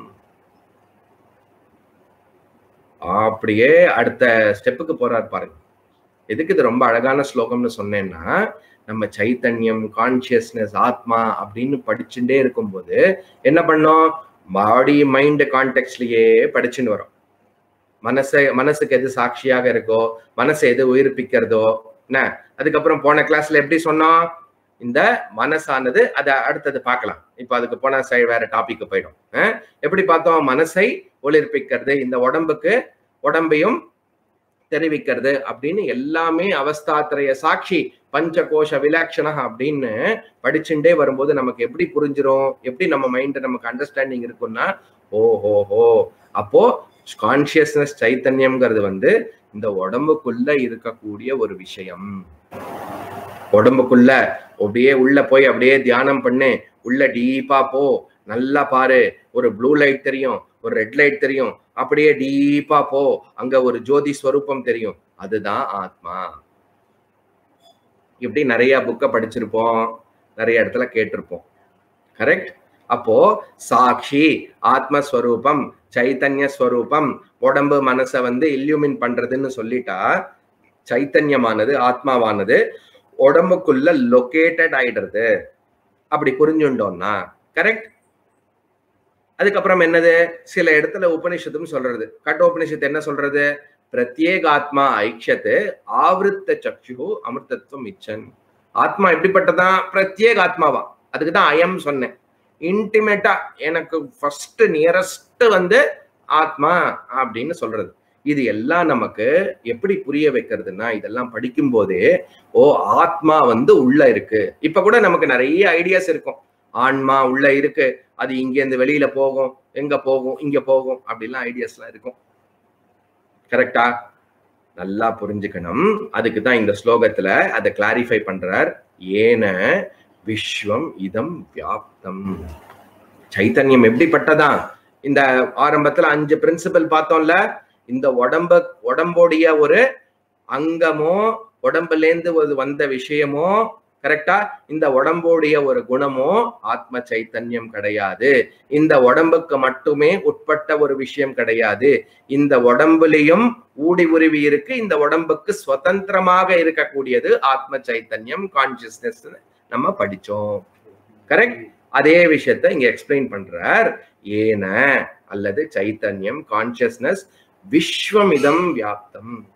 அப்படியே அடுத்த ஸ்டெப்புக்கு போறார் பாருங்க எதுக்கு இது ரொம்ப அழகான ஸ்லோகம்னு சொன்னேன்னா நம்ம சைத்தன்யம் கான்சியஸ்னஸ் ஆத்மா அப்படின்னு படிச்சுட்டே இருக்கும்போது என்ன பண்ணோம் பாடி மைண்ட் கான்டெக்ட்லயே படிச்சுன்னு வரோம் மனசை மனசுக்கு எது சாட்சியாக இருக்கோ மனசை எது உயிர்ப்பிக்கிறதோ என்ன அதுக்கப்புறம் போன கிளாஸ்ல எப்படி சொன்னோம் இந்த மனசானது அதை அடுத்தது பார்க்கலாம் இப்போ அதுக்கு போன சை வேற டாபிக் போயிடும் எப்படி பார்த்தோம் மனசை ஒளிர்ப்பிக்கிறது இந்த உடம்புக்கு உடம்பையும் தெரிவிக்கிறது அப்படின்னு எல்லாமே அவஸ்தாத்திரைய சாட்சி பஞ்ச கோஷ விலாட்சணா அப்படின்னு படிச்சுட்டே வரும்போது நமக்கு எப்படி புரிஞ்சிரும் எப்படி நம்ம மைண்ட் நமக்கு அண்டர்ஸ்டாண்டிங் இருக்கும்னா ஓ ஹோ ஹோ அப்போ கான்சியஸ்னஸ் சைத்தன்யம்ங்கிறது வந்து இந்த உடம்புக்குள்ள இருக்கக்கூடிய ஒரு விஷயம் உடம்புக்குள்ள அப்படியே உள்ள போய் அப்படியே தியானம் பண்ணு உள்ள டீப்பா போ நல்லா பாரு ஒரு ப்ளூ லைட் தெரியும் ஒரு ரெட் லைட் தெரியும் அப்படியே டீப்பா போ அங்க ஒரு ஜோதி ஸ்வரூபம் தெரியும் அதுதான் ஆத்மா இப்படி நிறைய புக்கை படிச்சிருப்போம் நிறைய இடத்துல கேட்டிருப்போம் கரெக்ட் அப்போ சாட்சி ஆத்மஸ்வரூபம் சைத்தன்ய ஸ்வரூபம் உடம்பு மனசை வந்து இல்யூமின் பண்றதுன்னு சொல்லிட்டா சைத்தன்யமானது ஆத்மாவானது உடம்புக்குள்ள லொக்கேட்டட் ஆயிடுறது அப்படி புரிஞ்சுட்டோம்னா கரெக்ட் அதுக்கப்புறம் என்னது சில இடத்துல உபனிஷத்தும் சொல்றது கட்ட உபனிஷத்து என்ன சொல்றது பிரத்யேகாத்மா ஐக்ஷத்து ஆவருத்த சக்ஷு அமிர்தத்துவம் இச்சன் ஆத்மா எப்படிப்பட்டதான் பிரத்யேக ஆத்மாவா அதுக்கு தான் அயம் சொன்னேன் இன்டிமேட்டா எனக்கு ஃபர்ஸ்ட் நியரஸ்ட் வந்து ஆத்மா அப்படின்னு சொல்றது இது எல்லாம் நமக்கு எப்படி புரிய வைக்கிறதுனா இதெல்லாம் படிக்கும் போதே ஓ ஆத்மா வந்து உள்ள இருக்கு இப்ப கூட நமக்கு நிறைய ஐடியாஸ் இருக்கும் ஆன்மா உள்ள இருக்கு அது இங்க இருந்து வெளியில போகும் எங்க போகும் இங்க போகும் அப்படிலாம் ஐடியாஸ்லாம் இருக்கும் கரெக்டா நல்லா புரிஞ்சுக்கணும் அதுக்கு தான் இந்த ஸ்லோகத்துல அதை கிளாரிஃபை பண்றார் ஏன விஸ்வம் இதம் வியாப்தம் சைத்தன்யம் எப்படிப்பட்டதா இந்த ஆரம்பத்துல அஞ்சு பிரின்சிபல் பார்த்தோம்ல இந்த உடம்ப உடம்போடைய ஒரு அங்கமோ உடம்புல இருந்து ஒரு வந்த விஷயமோ கரெக்டா இந்த உடம்போடைய ஒரு குணமோ ஆத்ம சைத்தன்யம் கிடையாது இந்த உடம்புக்கு மட்டுமே உட்பட்ட ஒரு விஷயம் கிடையாது இந்த உடம்புலையும் ஊடி உருவி இருக்கு இந்த உடம்புக்கு சுதந்திரமாக இருக்கக்கூடியது ஆத்ம சைத்தன்யம் கான்சியஸ்னஸ் நம்ம படிச்சோம் கரெக்ட் அதே விஷயத்த இங்க எக்ஸ்பிளைன் பண்றார் ஏன அல்லது சைத்தன்யம் கான்சியஸ்னஸ் விஸ்வமிதம் வியாப்தம்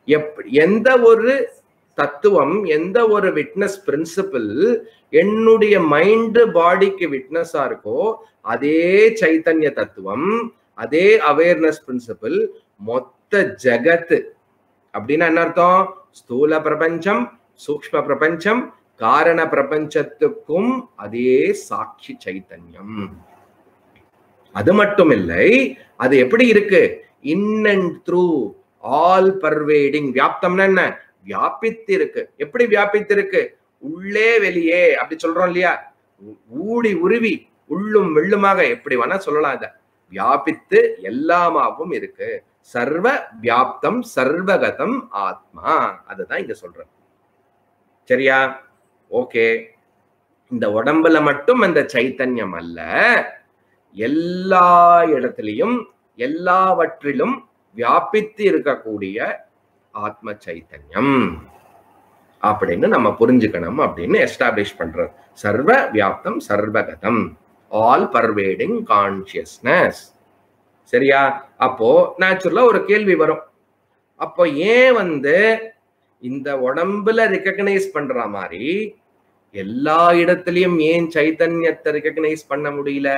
எப்படி எந்த ஒரு தத்துவம் எந்த ஒரு விட்னஸ் பிரின்சிபிள் என்னுடைய மைண்ட் பாடிக்கு விட்னஸா இருக்கோ அதே சைத்தன்ய தத்துவம் அதே அவேர்னஸ் பிரின்சிபிள் மொத்த ஜகத்து அப்படின்னா என்ன அர்த்தம் ஸ்தூல பிரபஞ்சம் சூக்ஷ்ம பிரபஞ்சம் காரண பிரபஞ்சத்துக்கும் அதே சாட்சி சைத்தன்யம் அது மட்டும் இல்லை அது எப்படி இருக்கு in and through all pervading வியாப்தம்னா என்ன வியாபித்து இருக்கு எப்படி வியாபித்து இருக்கு உள்ளே வெளியே அப்படி சொல்றோம் இல்லையா ஊடி உருவி உள்ளும் வெள்ளுமாக எப்படி வேணா சொல்லலாம் இத வியாபித்து எல்லாமாவும் இருக்கு சர்வ வியாப்தம் சர்வகதம் ஆத்மா அதுதான் இங்க சொல்றேன் சரியா ஓகே இந்த உடம்புல மட்டும் அந்த சைத்தன்யம் அல்ல எல்லா இடத்திலையும் எல்லாவற்றிலும் வியாபித்து இருக்கக்கூடிய ஆத்ம சைத்தன்யம் அப்படின்னு நம்ம புரிஞ்சுக்கணும் அப்படின்னு எஸ்டாப்ளிஷ் பண்றது சர்வ வியாப்தம் சர்வகதம் ஆல் பர்வேடிங் கான்சியஸ்னஸ் சரியா அப்போ நேச்சுரலா ஒரு கேள்வி வரும் அப்போ ஏன் வந்து இந்த உடம்புல ரெக்கக்னைஸ் பண்ற மாதிரி எல்லா இடத்துலயும் ஏன் சைத்தன்யத்தை ரெக்கக்னைஸ் பண்ண முடியல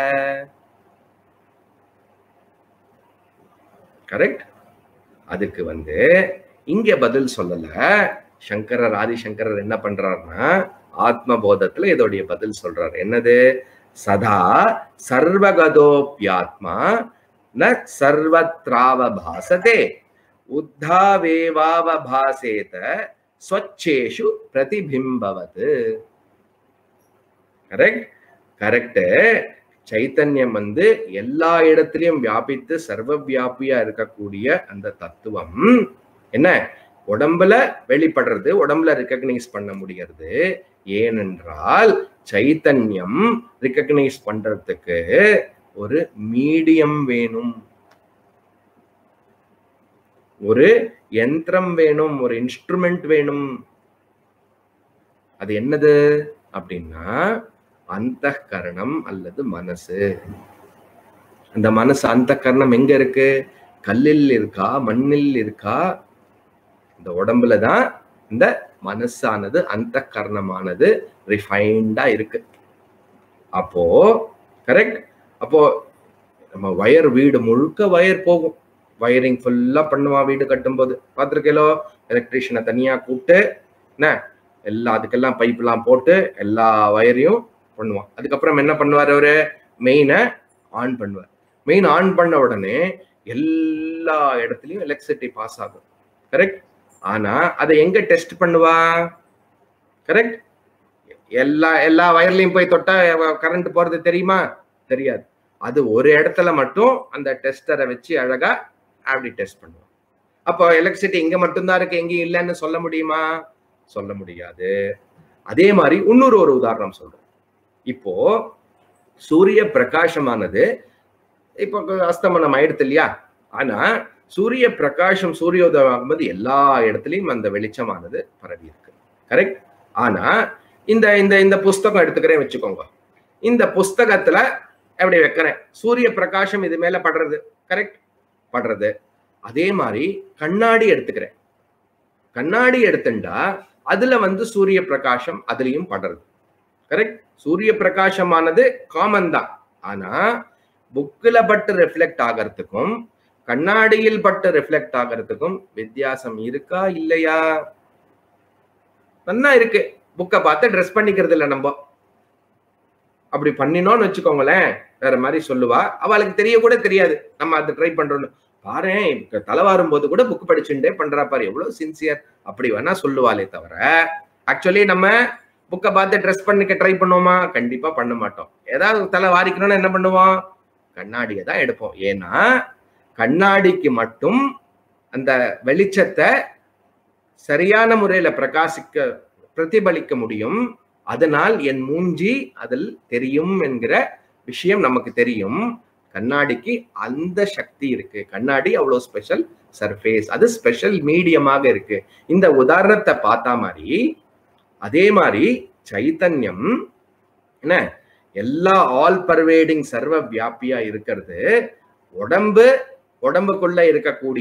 கரெக்ட் அதுக்கு வந்து இங்க பதில் சொல்லல சங்கரர் ஆதிசங்கரர் என்ன பண்றாருன்னா ஆத்ம போதத்துல இதோடைய பதில் சொல்றாரு என்னது சதா சர்வகதோப்யாத்மா ந சர்வத்ராவபாசதே உத்தாவேவாவபாசேத ஸ்வச்சேஷு பிரதிபிம்பவது கரெக்ட் கரெக்ட் சைத்தன்யம் வந்து எல்லா இடத்திலையும் வியாபித்து சர்வ வியாபியா இருக்கக்கூடிய அந்த தத்துவம் என்ன உடம்புல வெளிப்படுறது உடம்புல ரெக்கக்னைஸ் பண்ண முடியறது ஏனென்றால் சைத்தன்யம் ரெக்கக்னைஸ் பண்றதுக்கு ஒரு மீடியம் வேணும் ஒரு யந்திரம் வேணும் ஒரு இன்ஸ்ட்ருமெண்ட் வேணும் அது என்னது அப்படின்னா அந்த கரணம் அல்லது மனசு அந்த மனசு அந்த கரணம் எங்க இருக்கு கல்லில் இருக்கா மண்ணில் இருக்கா இந்த உடம்புல தான் இந்த மனசானது அந்த கரணமானது ரிஃபைன்டா இருக்கு அப்போ கரெக்ட் அப்போ நம்ம வயர் வீடு முழுக்க வயர் போகும் வயரிங் ஃபுல்லா பண்ணுவான் வீடு கட்டும்போது பார்த்துருக்கேலோ எலக்ட்ரீஷியனை தனியா கூப்பிட்டு என்ன எல்லா அதுக்கெல்லாம் பைப்லாம் போட்டு எல்லா வயரையும் பண்ணுவான் அதுக்கப்புறம் என்ன பண்ணுவார் அவரு மெயினை ஆன் பண்ணுவார் மெயின் ஆன் பண்ண உடனே எல்லா இடத்துலயும் எலக்ட்ரிசிட்டி பாஸ் ஆகும் கரெக்ட் ஆனா அதை எங்க டெஸ்ட் பண்ணுவா கரெக்ட் எல்லா எல்லா வயர்லயும் போய் தொட்டா கரண்ட் போறது தெரியுமா தெரியாது அது ஒரு இடத்துல மட்டும் அந்த டெஸ்டரை வச்சு அழகா அப்படி டெஸ்ட் பண்ணுவோம் அப்போ எலக்ட்ரிசிட்டி இங்க மட்டும்தான் இருக்கு எங்கேயும் இல்லைன்னு சொல்ல முடியுமா சொல்ல முடியாது அதே மாதிரி இன்னொரு ஒரு உதாரணம் சொல்றேன் இப்போ சூரிய பிரகாசமானது இப்போ அஸ்தமனம் ஆயிடுது இல்லையா ஆனா சூரிய பிரகாசம் சூரியோதயம் ஆகும்போது எல்லா இடத்துலயும் அந்த வெளிச்சமானது பரவி இருக்கு கரெக்ட் ஆனா இந்த இந்த இந்த புஸ்தகம் எடுத்துக்கிறேன் வச்சுக்கோங்க இந்த புஸ்தகத்துல எப்படி வைக்கிறேன் சூரிய பிரகாசம் இது மேல படுறது கரெக்ட் படுறது அதே மாதிரி கண்ணாடி எடுத்துக்கிறேன் கண்ணாடி எடுத்துட்டா அதுல வந்து சூரிய பிரகாசம் அதுலயும் படுறது கரெக்ட் சூரிய பிரகாசமானது காமன் தான் ஆனா புக்கில் பட்டு ரிஃப்ளெக்ட் ஆகிறதுக்கும் கண்ணாடியில் பட்டு ரிஃப்ளெக்ட் ஆகிறதுக்கும் வித்தியாசம் இருக்கா இல்லையா நல்லா இருக்கு புக்கை பார்த்து ட்ரெஸ் பண்ணிக்கிறது இல்லை நம்ம அப்படி பண்ணினோம்னு வச்சுக்கோங்களேன் வேற மாதிரி சொல்லுவா அவளுக்கு தெரிய கூட தெரியாது நம்ம அதை ட்ரை பண்றோம்னு பாரு தலை வாரும் போது கூட புக் படிச்சுட்டே பண்றா பாரு எவ்வளவு சின்சியர் அப்படி வேணா சொல்லுவாளே தவிர ஆக்சுவலி நம்ம புக்கை பார்த்து ட்ரெஸ் பண்ணிக்க ட்ரை பண்ணுவோமா கண்டிப்பா பண்ண மாட்டோம் ஏதாவது தலை வாரிக்கணும்னு என்ன பண்ணுவோம் கண்ணாடியை தான் எடுப்போம் ஏன்னா கண்ணாடிக்கு மட்டும் அந்த வெளிச்சத்தை சரியான முறையில பிரகாசிக்க பிரதிபலிக்க முடியும் அதனால் என் மூஞ்சி அதில் தெரியும் என்கிற விஷயம் நமக்கு தெரியும் கண்ணாடிக்கு அந்த சக்தி இருக்கு கண்ணாடி அவ்வளவு ஸ்பெஷல் சர்ஃபேஸ் அது ஸ்பெஷல் மீடியமாக இருக்கு இந்த உதாரணத்தை பார்த்தா மாதிரி அதே மாதிரி சைத்தன்யம் என்ன எல்லா ஆல் பர்வேடிங் சர்வ வியாபியா இருக்கிறது உடம்பு உடம்புக்குள்ள இருக்கக்கூடிய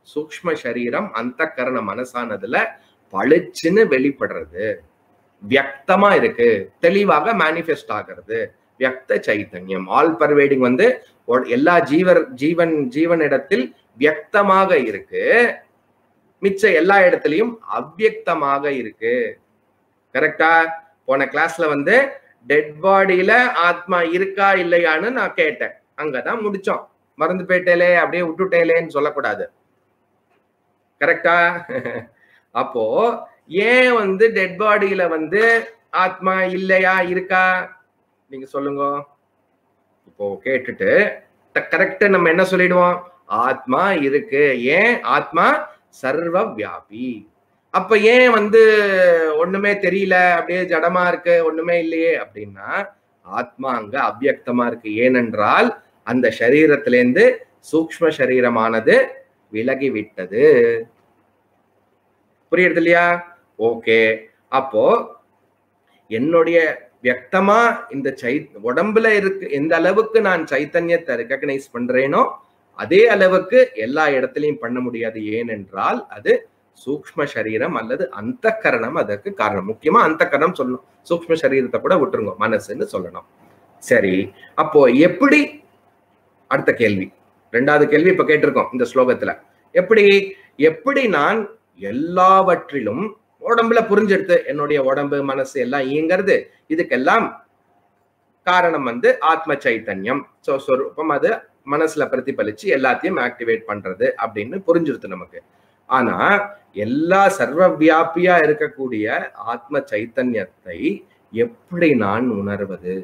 சூக்ஷ்ம சரீரம் அந்த கரண மனசானதுல பளிச்சுன்னு வெளிப்படுறது வியக்தமா இருக்கு தெளிவாக மேனிஃபெஸ்ட் ஆகிறது வியக்த சைத்தன்யம் ஆல் பர்வேடிங் வந்து ஒ- எல்லா ஜீவர் ஜீவன் ஜீவனிடத்தில் வியக்தமாக இருக்கு மிச்ச எல்லா இடத்துலயும் அவ்வியக்தமாக இருக்கு கரெக்டா போன கிளாஸ்ல வந்து டெட் பாடியில ஆத்மா இருக்கா இல்லையான்னு நான் கேட்டேன் அங்கதான் முடிச்சோம் மறந்து போயிட்டேலே அப்படியே விட்டுட்டேலேன்னு சொல்லக்கூடாது கரெக்டா அப்போ ஏன் வந்து டெட் பாடியில வந்து ஆத்மா இல்லையா இருக்கா நீங்க சொல்லுங்க இப்போ கேட்டுட்டு கரெக்டா நம்ம என்ன சொல்லிடுவோம் ஆத்மா இருக்கு ஏன் ஆத்மா சர்வ வியாபி அப்ப ஏன் வந்து ஒண்ணுமே தெரியல அப்படியே ஜடமா இருக்கு ஒண்ணுமே இல்லையே அப்படின்னா ஆத்மா அங்க அவ்வியக்தமா இருக்கு ஏனென்றால் அந்த சரீரத்திலேருந்து சூக்ஷ்ம சரீரமானது விலகி விட்டது புரியுது இல்லையா ஓகே அப்போ என்னுடைய வியக்தமா இந்த சை உடம்புல இருக்கு எந்த அளவுக்கு நான் சைத்தன்யத்தை ரெக்கக்னைஸ் பண்றேனோ அதே அளவுக்கு எல்லா இடத்துலையும் பண்ண முடியாது ஏனென்றால் அது சூக்ஷ்ம சரீரம் அல்லது அந்த கரணம் அதற்கு காரணம் முக்கியமா அந்த கரணம் சொல்லணும் சூக்ஷ்ம சரீரத்தை கூட விட்டுருங்க மனசுன்னு சொல்லணும் சரி அப்போ எப்படி அடுத்த கேள்வி ரெண்டாவது கேள்வி இப்ப கேட்டிருக்கோம் இந்த ஸ்லோகத்துல எப்படி எப்படி நான் எல்லாவற்றிலும் உடம்புல புரிஞ்செடுத்து என்னுடைய உடம்பு மனசு எல்லாம் இயங்கிறது இதுக்கெல்லாம் காரணம் வந்து ஆத்ம சைத்தன்யம் சோ சொரூபம் அது மனசுல பிரதிபலிச்சு எல்லாத்தையும் ஆக்டிவேட் பண்றது அப்படின்னு புரிஞ்சிருது நமக்கு ஆனா எல்லா சர்வ வியாபியா இருக்கக்கூடிய ஆத்ம சைத்தன்யத்தை எப்படி நான் உணர்வது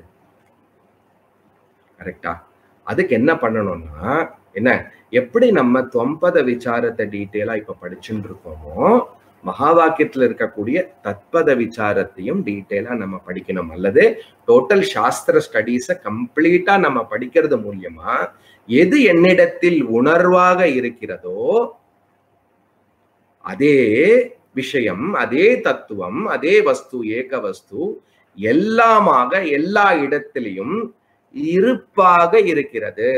கரெக்டா அதுக்கு என்ன பண்ணணும்னா என்ன எப்படி நம்ம தொம்பத விசாரத்தை டீட்டெயிலா இப்ப படிச்சுட்டு இருக்கோமோ மகா வாக்கியத்துல இருக்கக்கூடிய தத்பத விசாரத்தையும் டீட்டெயிலா நம்ம படிக்கணும் அல்லது டோட்டல் சாஸ்திர ஸ்டடீஸ கம்ப்ளீட்டா நம்ம படிக்கிறது மூலியமா எது என்னிடத்தில் உணர்வாக இருக்கிறதோ அதே விஷயம் அதே தத்துவம் அதே வஸ்து ஏக வஸ்து எல்லாமாக எல்லா இடத்திலையும் இருப்பாக இருக்கிறது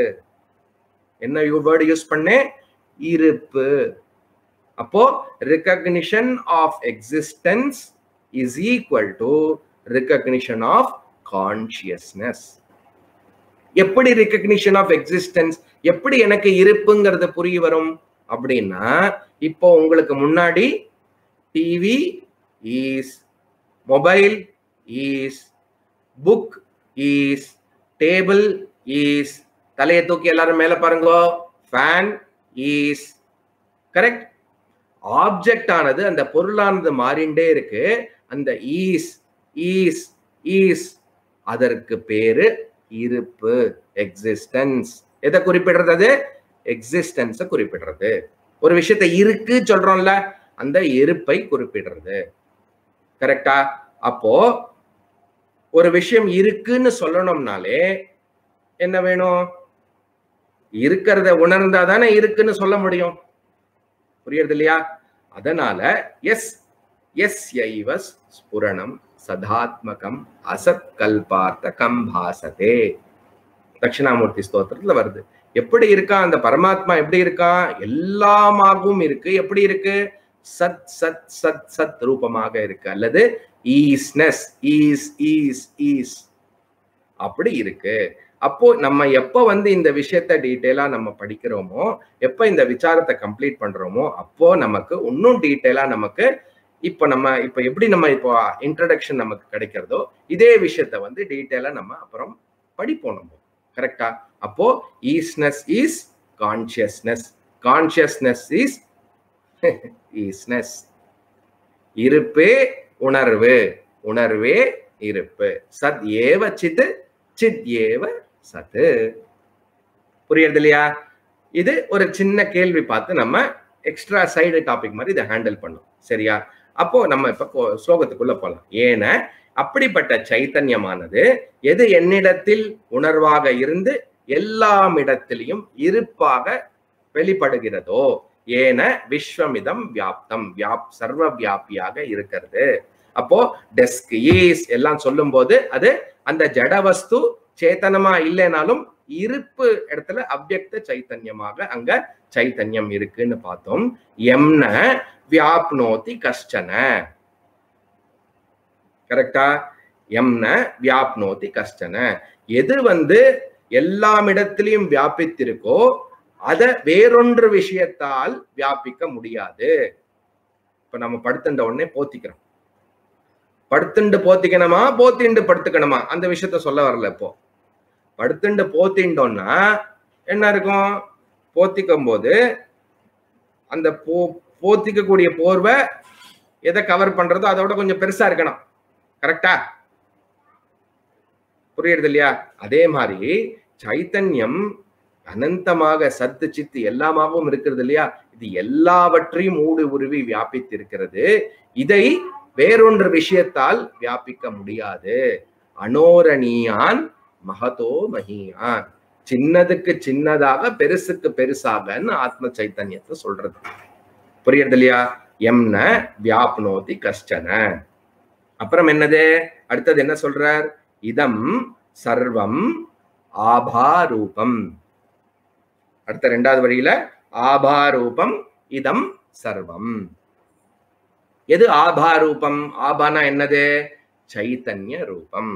என்ன வேர்டு யூஸ் பண்ணேன் இருப்பு அப்போ recognition of existence is equal to recognition of consciousness எப்படி recognition ஆஃப் எக்ஸிஸ்டன்ஸ் எப்படி எனக்கு இருப்புங்கிறது புரிய வரும் அப்படின்னா இப்போ உங்களுக்கு முன்னாடி TV is mobile is book is table is தலையை தூக்கி எல்லாரும் மேல பாருங்க ஃபேன் ஈஸ் கரெக்ட் ஆப்ஜெக்ட் ஆனது அந்த பொருளானது மாறிண்டே இருக்கு அந்த ஈஸ் ஈஸ் ஈஸ் அதற்கு பேரு இருப்பு எக்ஸிஸ்டன்ஸ் எதை குறிப்பிடுறது அது எக்ஸிஸ்டன்ஸை குறிப்பிடுறது ஒரு விஷயத்தை இருக்கு சொல்றோம்ல அந்த இருப்பை குறிப்பிடுறது கரெக்டா அப்போ ஒரு விஷயம் இருக்குன்னு சொல்லணும்னாலே என்ன வேணும் இருக்கிறத உணர்ந்தா தானே இருக்குன்னு சொல்ல முடியும் புரியுறது இல்லையா அதனால எஸ் எஸ் ஐவஸ் ஸ்புரணம் சதாத்மகம் அசத் கல்பார்த்த கம்பாசதே தட்சிணாமூர்த்தி ஸ்தோத்திரத்துல வருது எப்படி இருக்கா அந்த பரமாத்மா எப்படி இருக்கா எல்லாமாகவும் இருக்கு எப்படி இருக்கு சத் சத் சத் சத் ரூபமாக இருக்கு அல்லது ஈஸ்னஸ் ஈஸ் ஈஸ் ஈஸ் அப்படி இருக்கு அப்போ நம்ம எப்போ வந்து இந்த விஷயத்த டீட்டெயிலா நம்ம படிக்கிறோமோ எப்போ இந்த விசாரத்தை கம்ப்ளீட் பண்றோமோ அப்போ நமக்கு இன்னும் டீட்டெயிலா நமக்கு இப்போ நம்ம இப்போ எப்படி நம்ம இப்போ இன்ட்ரடக்ஷன் நமக்கு கிடைக்கிறதோ இதே விஷயத்த வந்து டீட்டெயிலா நம்ம அப்புறம் படிப்போம் நம்ம கரெக்டா அப்போ isness is consciousness consciousness is isness இருப்பே உணர்வு உணர்வே இருப்பு சத் ஏவ சித் சித் ஏவ சத்து புரியுறது இல்லையா இது ஒரு சின்ன கேள்வி பார்த்து நம்ம எக்ஸ்ட்ரா சைடு டாபிக் மாதிரி இதை ஹேண்டில் பண்ணும் சரியா அப்போ நம்ம இப்ப ஸ்லோகத்துக்குள்ள போலாம் ஏன அப்படிப்பட்ட சைத்தன்யமானது எது என்னிடத்தில் உணர்வாக இருந்து எல்லாம் இடத்திலையும் இருப்பாக வெளிப்படுகிறதோ ஏன விஸ்வமிதம் வியாப்தம் வியாப் சர்வ வியாபியாக இருக்கிறது அப்போ டெஸ்க் ஈஸ் எல்லாம் சொல்லும் போது அது அந்த ஜட வஸ்து சேத்தனமா இல்லைனாலும் இருப்பு இடத்துல அவ்யக்த சைத்தன்யமாக அங்க சைத்தன்யம் இருக்குன்னு பார்த்தோம் எம்ன வியாப்னோதி கஷ்டன கரெக்டா எம்ன வியாப்னோதி கஷ்டன எது வந்து எல்லாமிடத்திலையும் வியாபித்திருக்கோ அத வேறொன்று விஷயத்தால் வியாபிக்க முடியாது இப்ப நம்ம படுத்துட்ட உடனே போத்திக்கிறோம் படுத்துண்டு போத்திக்கணுமா போத்திண்டு படுத்துக்கணுமா அந்த விஷயத்த சொல்ல வரல இப்போ படுத்துண்டு போத்திண்டோம்னா என்ன இருக்கும் போத்திக்கும் போது அந்த போ போத்திக்கக்கூடிய போர்வை எதை கவர் பண்றதோ அதோட கொஞ்சம் பெருசா இருக்கணும் கரெக்டா புரியுறது இல்லையா அதே மாதிரி சைத்தன்யம் அனந்தமாக சத்து சித்து எல்லாமாகவும் இருக்கிறது இல்லையா இது எல்லாவற்றையும் ஊடு உருவி வியாபித்து இருக்கிறது இதை வேறொன்று விஷயத்தால் வியாபிக்க முடியாது அனோரணியான் மகதோ மகியான் சின்னதுக்கு சின்னதாக பெருசுக்கு பெருசாகன்னு ஆத்ம சைத்தன்யத்தை சொல்றது புரியுறது இல்லையா எம்ன வியாப்னோதி கஷ்டன அப்புறம் என்னது அடுத்தது என்ன சொல்றார் இதம் சர்வம் ஆபாரூபம் அடுத்த ரெண்டாவது வழியில ஆபாரூபம் இதம் சர்வம் எது ஆபாரூபம் ஆபானா என்னது சைத்தன்ய ரூபம்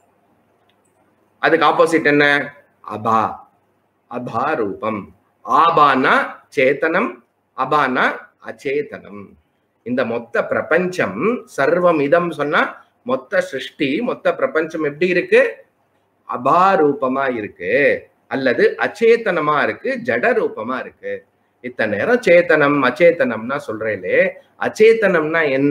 அதுக்கு ஆப்போசிட் என்ன அபா அபாரூபம் ஆபானா சேத்தனம் அபானா அச்சேதனம் இந்த மொத்த பிரபஞ்சம் சர்வம் இதம் சொன்னா மொத்த சிருஷ்டி மொத்த பிரபஞ்சம் எப்படி இருக்கு அபாரூபமா இருக்கு அல்லது அச்சேதனமா இருக்கு ஜட ரூபமா இருக்கு இத்தனை நேரம் சேத்தனம் அச்சேதனம்னா சொல்றேலே அச்சேதனம்னா என்ன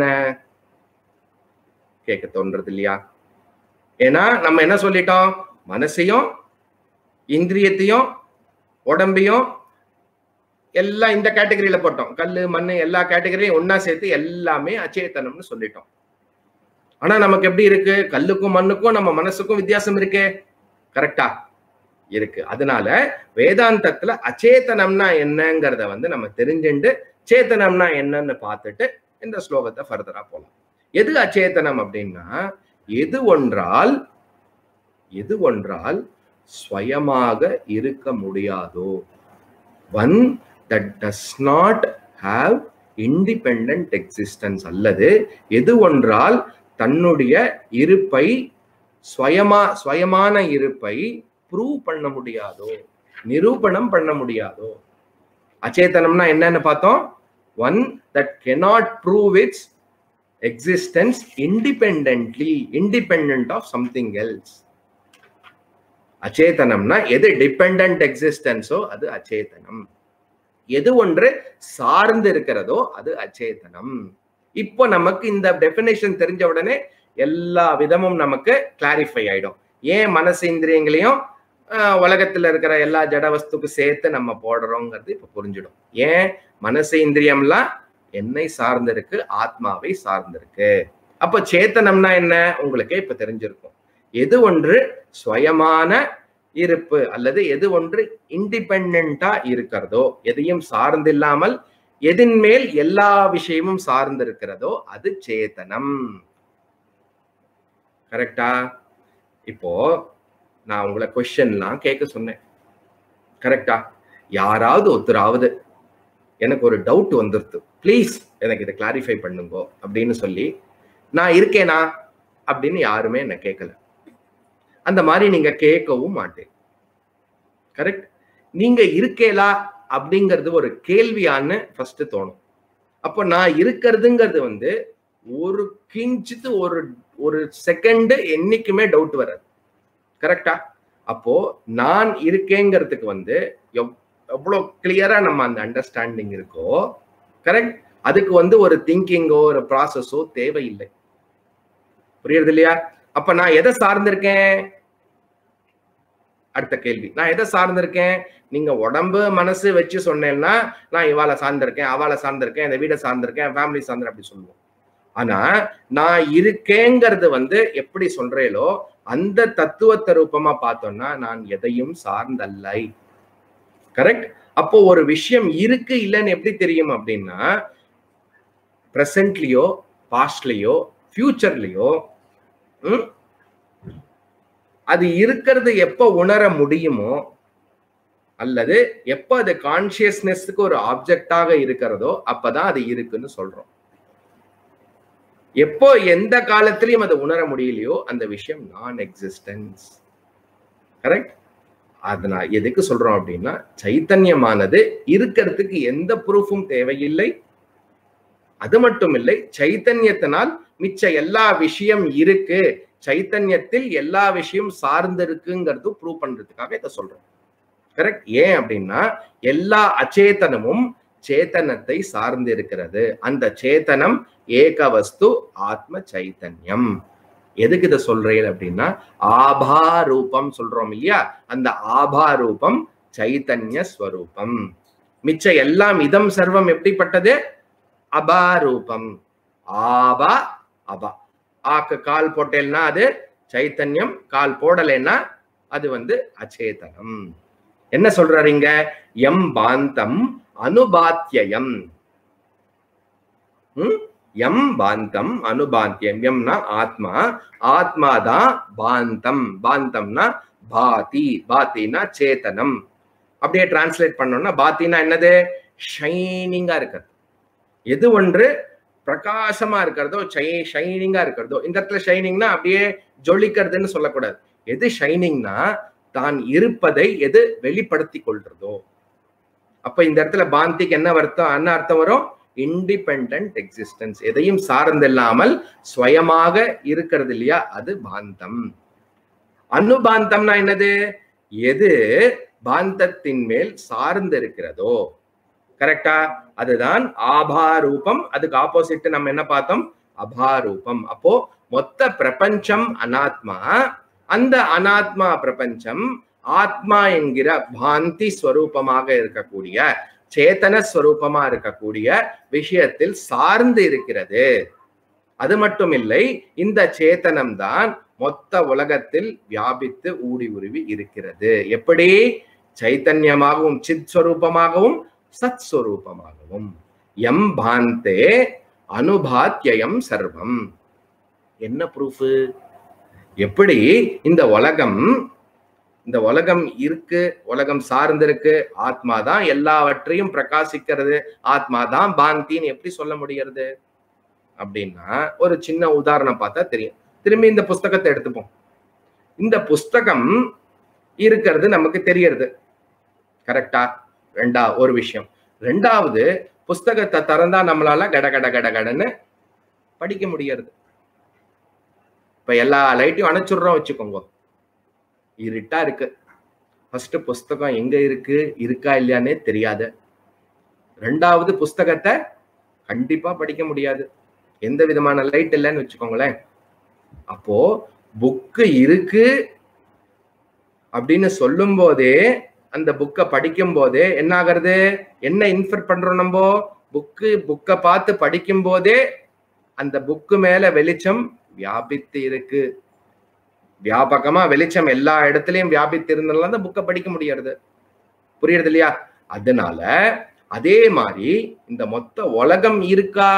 கேட்க தோன்றது இல்லையா ஏன்னா நம்ம என்ன சொல்லிட்டோம் மனசையும் இந்திரியத்தையும் உடம்பையும் எல்லாம் இந்த கேட்டகரியில போட்டோம் கல்லு மண்ணு எல்லா கேட்டகரியும் ஒன்னா சேர்த்து எல்லாமே அச்சேதனம்னு சொல்லிட்டோம் ஆனா நமக்கு எப்படி இருக்கு கல்லுக்கும் மண்ணுக்கும் நம்ம மனசுக்கும் வித்தியாசம் இருக்கே கரெக்டா இருக்கு அதனால வேதாந்தத்துல அச்சேதனம்னா என்னங்கிறத வந்து நம்ம தெரிஞ்சுண்டு சேத்தனம்னா என்னன்னு பார்த்துட்டு இந்த ஸ்லோகத்தை ஃபர்தரா போலாம் எது அச்சேதனம் அப்படின்னா எது ஒன்றால் எது ஒன்றால் ஸ்வயமாக இருக்க முடியாதோ one that does not have independent existence அல்லது எது ஒன்றால் தன்னுடைய இருப்பை ஸ்வயமா ஸ்வயமான இருப்பை ப்ரூவ் பண்ண முடியாதோ நிரூபணம் பண்ண முடியாதோ அச்சேதனம்னா என்னன்னு பார்த்தோம் one that cannot prove its existence independently independent of something else அச்சேதனம்னா எது டிபெண்ட் எக்ஸிஸ்டன்ஸோ அது அச்சேதனம் எது ஒன்று சார்ந்து இருக்கிறதோ அது அச்சேதனம் இப்போ நமக்கு இந்த டெபினேஷன் தெரிஞ்ச உடனே எல்லா விதமும் நமக்கு கிளாரிஃபை ஆயிடும் ஏன் மனசு இந்திரியங்களையும் ஆஹ், உலகத்துல இருக்கிற எல்லா ஜட வஸ்துக்கு சேர்த்து நம்ம போடுறோங்கிறது இப்ப புரிஞ்சிடும் ஏன் மனசு இந்திரியம்லாம் என்னை சார்ந்திருக்கு ஆத்மாவை சார்ந்திருக்கு அப்ப சேத்தனம்னா என்ன உங்களுக்கே இப்ப தெரிஞ்சிருக்கும் எது ஒன்று ஸ்வயமான இருப்பு அல்லது எது ஒன்று இண்டிபெண்டா இருக்கிறதோ எதையும் சார்ந்தில்லாமல் எதின் மேல் எல்லா விஷயமும் சார்ந்திருக்கிறதோ அது சேத்தனம் கரெக்டா இப்போ நான் உங்களை கொஸ்டின்லாம் கேட்க சொன்னேன் கரெக்டா யாராவது ஒருத்தராவது எனக்கு ஒரு டவுட் வந்துருது ப்ளீஸ் எனக்கு இதை கிளாரிஃபை பண்ணுங்க அப்படின்னு சொல்லி நான் இருக்கேனா அப்படின்னு யாருமே என்ன கேட்கல அந்த மாதிரி நீங்க கேட்கவும் மாட்டேன் கரெக்ட் நீங்க இருக்கேலா அப்படிங்கிறது ஒரு கேள்வியான்னு ஃபர்ஸ்ட் தோணும் அப்போ நான் இருக்கிறதுங்கிறது வந்து ஒரு கிஞ்சித்து ஒரு ஒரு செகண்ட் என்னைக்குமே டவுட் வராது கரெக்டா அப்போ நான் இருக்கேங்கிறதுக்கு வந்து எவ்- எவ்வளவு கிளியரா நம்ம அந்த அண்டர்ஸ்டாண்டிங் இருக்கோ கரெக்ட் அதுக்கு வந்து ஒரு திங்கிங்கோ ஒரு ப்ராசஸோ தேவையில்லை புரியுறது இல்லையா அப்ப நான் எதை சார்ந்திருக்கேன் அடுத்த கேள்வி நான் எதை சார்ந்திருக்கேன் நீங்க உடம்பு மனசு வச்சு சொன்னேன்னா நான் இவாளை சார்ந்திருக்கேன் அவளை சார்ந்திருக்கேன் இந்த வீடை சார்ந்திருக்கேன் ஃபேமிலி சார்ந்திருக்கேன் அப்படி சொல்லுவோம் ஆனா நான் இருக்கேங்கிறது வந்து எப்படி சொல்றேலோ அந்த தத்துவத்தை ரூபமா பார்த்தோம்னா நான் எதையும் சார்ந்தல்லை கரெக்ட் அப்போ ஒரு விஷயம் இருக்கு இல்லைன்னு எப்படி தெரியும் அப்படின்னா பிரசன்ட்லயோ பாஸ்ட்லயோ ஃபியூச்சர்லயோ அது இருக்கிறது எப்ப உணர முடியுமோ அல்லது எப்ப அது கான்சியஸ்னஸ்க்கு ஒரு ஆப்ஜெக்டாக இருக்கிறதோ அப்பதான் அது இருக்குன்னு சொல்றோம் எப்போ எந்த காலத்திலையும் அதை உணர முடியலையோ அந்த விஷயம் நான் எக்ஸிஸ்டன்ஸ் கரெக்ட் அதனால எதுக்கு சொல்றோம் அப்படின்னா சைத்தன்யமானது இருக்கிறதுக்கு எந்த ப்ரூஃபும் தேவையில்லை அது மட்டும் இல்லை சைத்தன்யத்தினால் மிச்ச எல்லா விஷயம் இருக்கு சைத்தன்யத்தில் எல்லா விஷயம் சார்ந்து இருக்குங்கிறது ப்ரூவ் பண்றதுக்காக இதை சொல்றோம் கரெக்ட் ஏன் அப்படின்னா எல்லா அச்சேதனமும் சேத்தனத்தை சார்ந்து இருக்கிறது அந்த சேத்தனம் ஏக வஸ்து ஆத்ம சைத்தன்யம் எதுக்கு இதை சொல்றேன் அப்படின்னா ஆபா ரூபம் சொல்றோம் இல்லையா அந்த ஆபா ரூபம் சைத்தன்ய ஸ்வரூபம் மிச்ச எல்லாம் இதம் சர்வம் எப்படிப்பட்டது அபாரூபம் ஆபா அபா ஆக்கு கால் போட்டேன்னா அது சைத்தன்யம் கால் போடலைன்னா அது வந்து அச்சேதனம் என்ன சொல்றாரு இங்க எம் பாந்தம் அனுபாத்தியம் ம்? எம் பாந்தம் அனுபாத்தியம் எம்னா ஆத்மா ஆத்மாதான் பாந்தம் பாந்தம்னா பாதி பாத்தினா சேத்தனம் அப்படியே டிரான்ஸ்லேட் பண்ணோம்னா பாத்தினா என்னது ஷைனிங்கா இருக்கிறது எது ஒன்று பிரகாசமா இருக்கிறதோ ஷைனிங்கா இருக்கிறதோ இந்த இடத்துல ஷைனிங்னா அப்படியே ஜொலிக்கிறதுன்னு சொல்லக்கூடாது எது ஷைனிங்னா தான் இருப்பதை எது வெளிப்படுத்தி கொள்றதோ அப்ப இந்த இடத்துல பாந்திக்கு என்ன அர்த்தம் என்ன அர்த்தம் வரும் இண்டிபெண்ட் எக்ஸிஸ்டன்ஸ் எதையும் சார்ந்தில்லாமல் சுயமாக இருக்கிறது இல்லையா அது பாந்தம் அனுபாந்தம்னா என்னது எது பாந்தத்தின் மேல் சார்ந்து இருக்கிறதோ கரெக்டா அதுதான் ஆபாரூபம் அதுக்கு ஆப்போசிட் நம்ம என்ன பார்த்தோம் அபாரூபம் அப்போ மொத்த பிரபஞ்சம் அனாத்மா அந்த அனாத்மா பிரபஞ்சம் ஆத்மா என்கிற பாந்தி ஸ்வரூபமாக இருக்கக்கூடிய சேத்தன ஸ்வரூபமா இருக்கக்கூடிய விஷயத்தில் சார்ந்து இருக்கிறது அது மட்டும் இல்லை இந்த சேத்தனம் தான் மொத்த உலகத்தில் வியாபித்து ஊடி உருவி இருக்கிறது எப்படி சைத்தன்யமாகவும் சித் ஸ்வரூபமாகவும் சத் ஸ்வரூபமாகவும் எம் பாந்தே அனுபாத்தியம் சர்வம் என்ன ப்ரூஃப் எப்படி இந்த உலகம் இந்த உலகம் இருக்கு உலகம் சார்ந்திருக்கு ஆத்மா தான் எல்லாவற்றையும் பிரகாசிக்கிறது ஆத்மா தான் பாந்தின்னு எப்படி சொல்ல முடிகிறது அப்படின்னா ஒரு சின்ன உதாரணம் பார்த்தா தெரியும் திரும்பி இந்த புஸ்தகத்தை எடுத்துப்போம் இந்த புஸ்தகம் இருக்கிறது நமக்கு தெரியறது கரெக்டா ரெண்டா ஒரு விஷயம் ரெண்டாவது புஸ்தகத்தை திறந்தா நம்மளால கட கட கட கடன்னு படிக்க முடியறது இப்ப எல்லா லைட்டையும் அணைச்சிடுறோம் வச்சுக்கோங்க இருட்டா இருக்கு ஃபர்ஸ்ட் புஸ்தகம் எங்க இருக்கு இருக்கா இல்லையானே தெரியாது ரெண்டாவது புஸ்தகத்தை கண்டிப்பா படிக்க முடியாது எந்த விதமான லைட் இல்லைன்னு வச்சுக்கோங்களேன் அப்போ புக்கு இருக்கு அப்படின்னு சொல்லும் போதே அந்த புக்கை படிக்கும் போதே என்ன ஆகிறது என்ன இன்ஃபர் பண்றோம் நம்ம புக்கு புக்கை பார்த்து படிக்கும் போதே அந்த புக்கு மேல வெளிச்சம் வியாபித்து இருக்கு வியாபகமா வெளிச்சம் எல்லா இடத்துலயும் வியாபித்து இருந்தனால தான் புக்கை படிக்க முடியறது புரியுறது இல்லையா அதனால அதே மாதிரி இந்த மொத்த உலகம் இருக்கா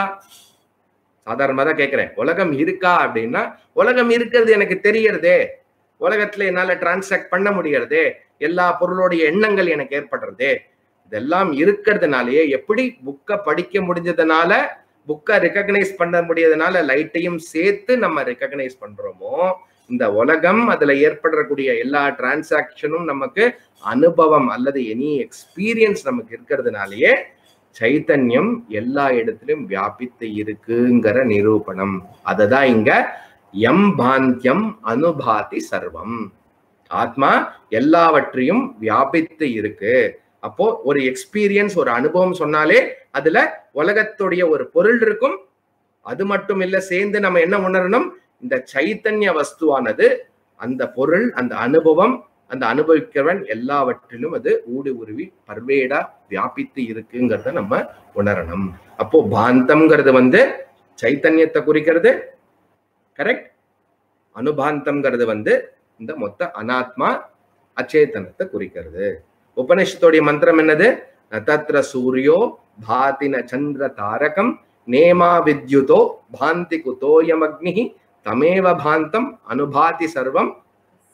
சாதாரணமா தான் கேட்கிறேன் உலகம் இருக்கா அப்படின்னா உலகம் இருக்கிறது எனக்கு தெரியறதே உலகத்துல என்னால டிரான்சாக்ட் பண்ண முடியறதே எல்லா பொருளுடைய எண்ணங்கள் எனக்கு ஏற்படுறதே இதெல்லாம் இருக்கிறதுனாலயே எப்படி புக்கை படிக்க முடிஞ்சதுனால புக்கை ரெக்கக்னைஸ் பண்ண முடியறதுனால லைட்டையும் சேர்த்து நம்ம ரெக்கக்னைஸ் பண்றோமோ இந்த உலகம் அதுல ஏற்படக்கூடிய எல்லா டிரான்சாக்ஷனும் நமக்கு அனுபவம் அல்லது எனி எக்ஸ்பீரியன்ஸ் நமக்கு இருக்கிறதுனாலயே சைத்தன்யம் எல்லா இடத்திலும் வியாபித்து இருக்குங்கிற நிரூபணம் அததான் இங்க எம் பாந்தியம் அனுபாதி சர்வம் ஆத்மா எல்லாவற்றையும் வியாபித்து இருக்கு அப்போ ஒரு எக்ஸ்பீரியன்ஸ் ஒரு அனுபவம் சொன்னாலே அதுல உலகத்துடைய ஒரு பொருள் இருக்கும் அது மட்டும் இல்ல சேர்ந்து நம்ம என்ன உணரணும் இந்த சைத்தன்ய வஸ்துவானது அந்த பொருள் அந்த அனுபவம் அந்த அனுபவிக்கிறவன் எல்லாவற்றிலும் அது ஊடு உருவி பர்வேடா வியாபித்து இருக்குங்கிறத நம்ம உணரணும் அப்போ பாந்தம்ங்கிறது வந்து சைத்தன்யத்தை குறிக்கிறது கரெக்ட் அனுபாந்தம்ங்கிறது வந்து இந்த மொத்த அனாத்மா அச்சேதனத்தை குறிக்கிறது உபனிஷத்தோடைய மந்திரம் என்னது நதத்ர சூரியோ பாதின சந்திர தாரகம் நேமா வித்யுதோ பாந்தி குதோயம் அக்னி தமேவ பாந்தம் அனுபாதி சர்வம்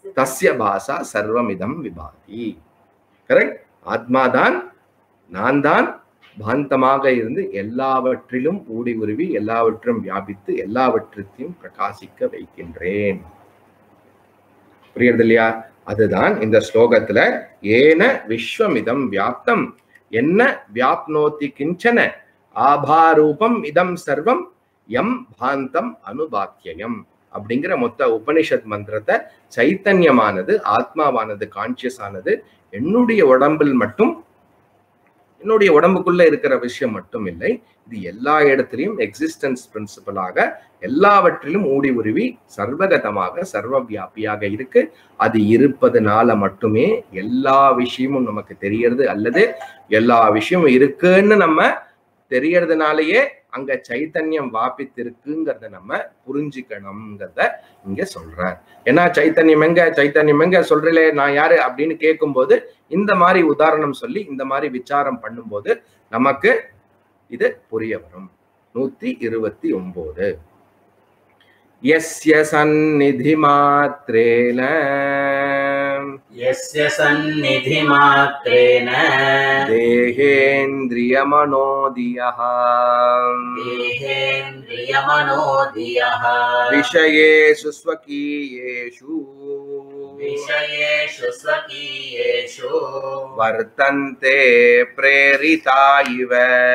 தஸ்ய பாசா சர்வமிதம் விபாதி கரெக்ட் ஆத்மாதான் நான் தான் பாந்தமாக இருந்து எல்லாவற்றிலும் ஊடி உருவி எல்லாவற்றும் வியாபித்து எல்லாவற்றையும் பிரகாசிக்க வைக்கின்றேன் புரியுறது இல்லையா அதுதான் இந்த ஸ்லோகத்துல ஏன விஸ்வமிதம் வியாப்தம் என்ன வியாப்னோதி கிஞ்சன ஆபாரூபம் இதம் சர்வம் எம் பாந்தம் அனுபாக்கியம் அப்படிங்கிற மொத்த உபனிஷத் மந்திரத்தை சைத்தன்யமானது ஆத்மாவானது கான்சியஸ் ஆனது என்னுடைய உடம்பில் மட்டும் என்னுடைய உடம்புக்குள்ள இருக்கிற விஷயம் மட்டும் இல்லை இது எல்லா இடத்திலையும் எக்ஸிஸ்டன்ஸ் பிரின்சிபலாக எல்லாவற்றிலும் ஊடி உருவி சர்வகதமாக சர்வ வியாபியாக இருக்கு அது இருப்பதனால மட்டுமே எல்லா விஷயமும் நமக்கு தெரியறது அல்லது எல்லா விஷயமும் இருக்குன்னு நம்ம தெரியறதுனாலயே அங்க சைத்தன்யம் வாப்பித்திருக்குங்கிறத நம்ம புரிஞ்சுக்கணுங்கிறத இங்க சொல்றார் ஏன்னா சைத்தன்யம் எங்க சைத்தன்யம் எங்க சொல்றீங்களே நான் யாரு அப்படின்னு கேட்கும்போது இந்த மாதிரி உதாரணம் சொல்லி இந்த மாதிரி விசாரம் பண்ணும்போது நமக்கு இது புரிய வரும் நூத்தி இருபத்தி ஒன்பது எஸ்ய சந்நிதி மாத்திரேன यस्य सन्निधिमात्रेण தேகேந்திரியமனோதியः देहेन्द्रियमनोधियः விஷயேஷு ஸ்வகீயேஷு विषयेषु स्वकीयेषु வர்த்தந்தே பிரேரிதா இவ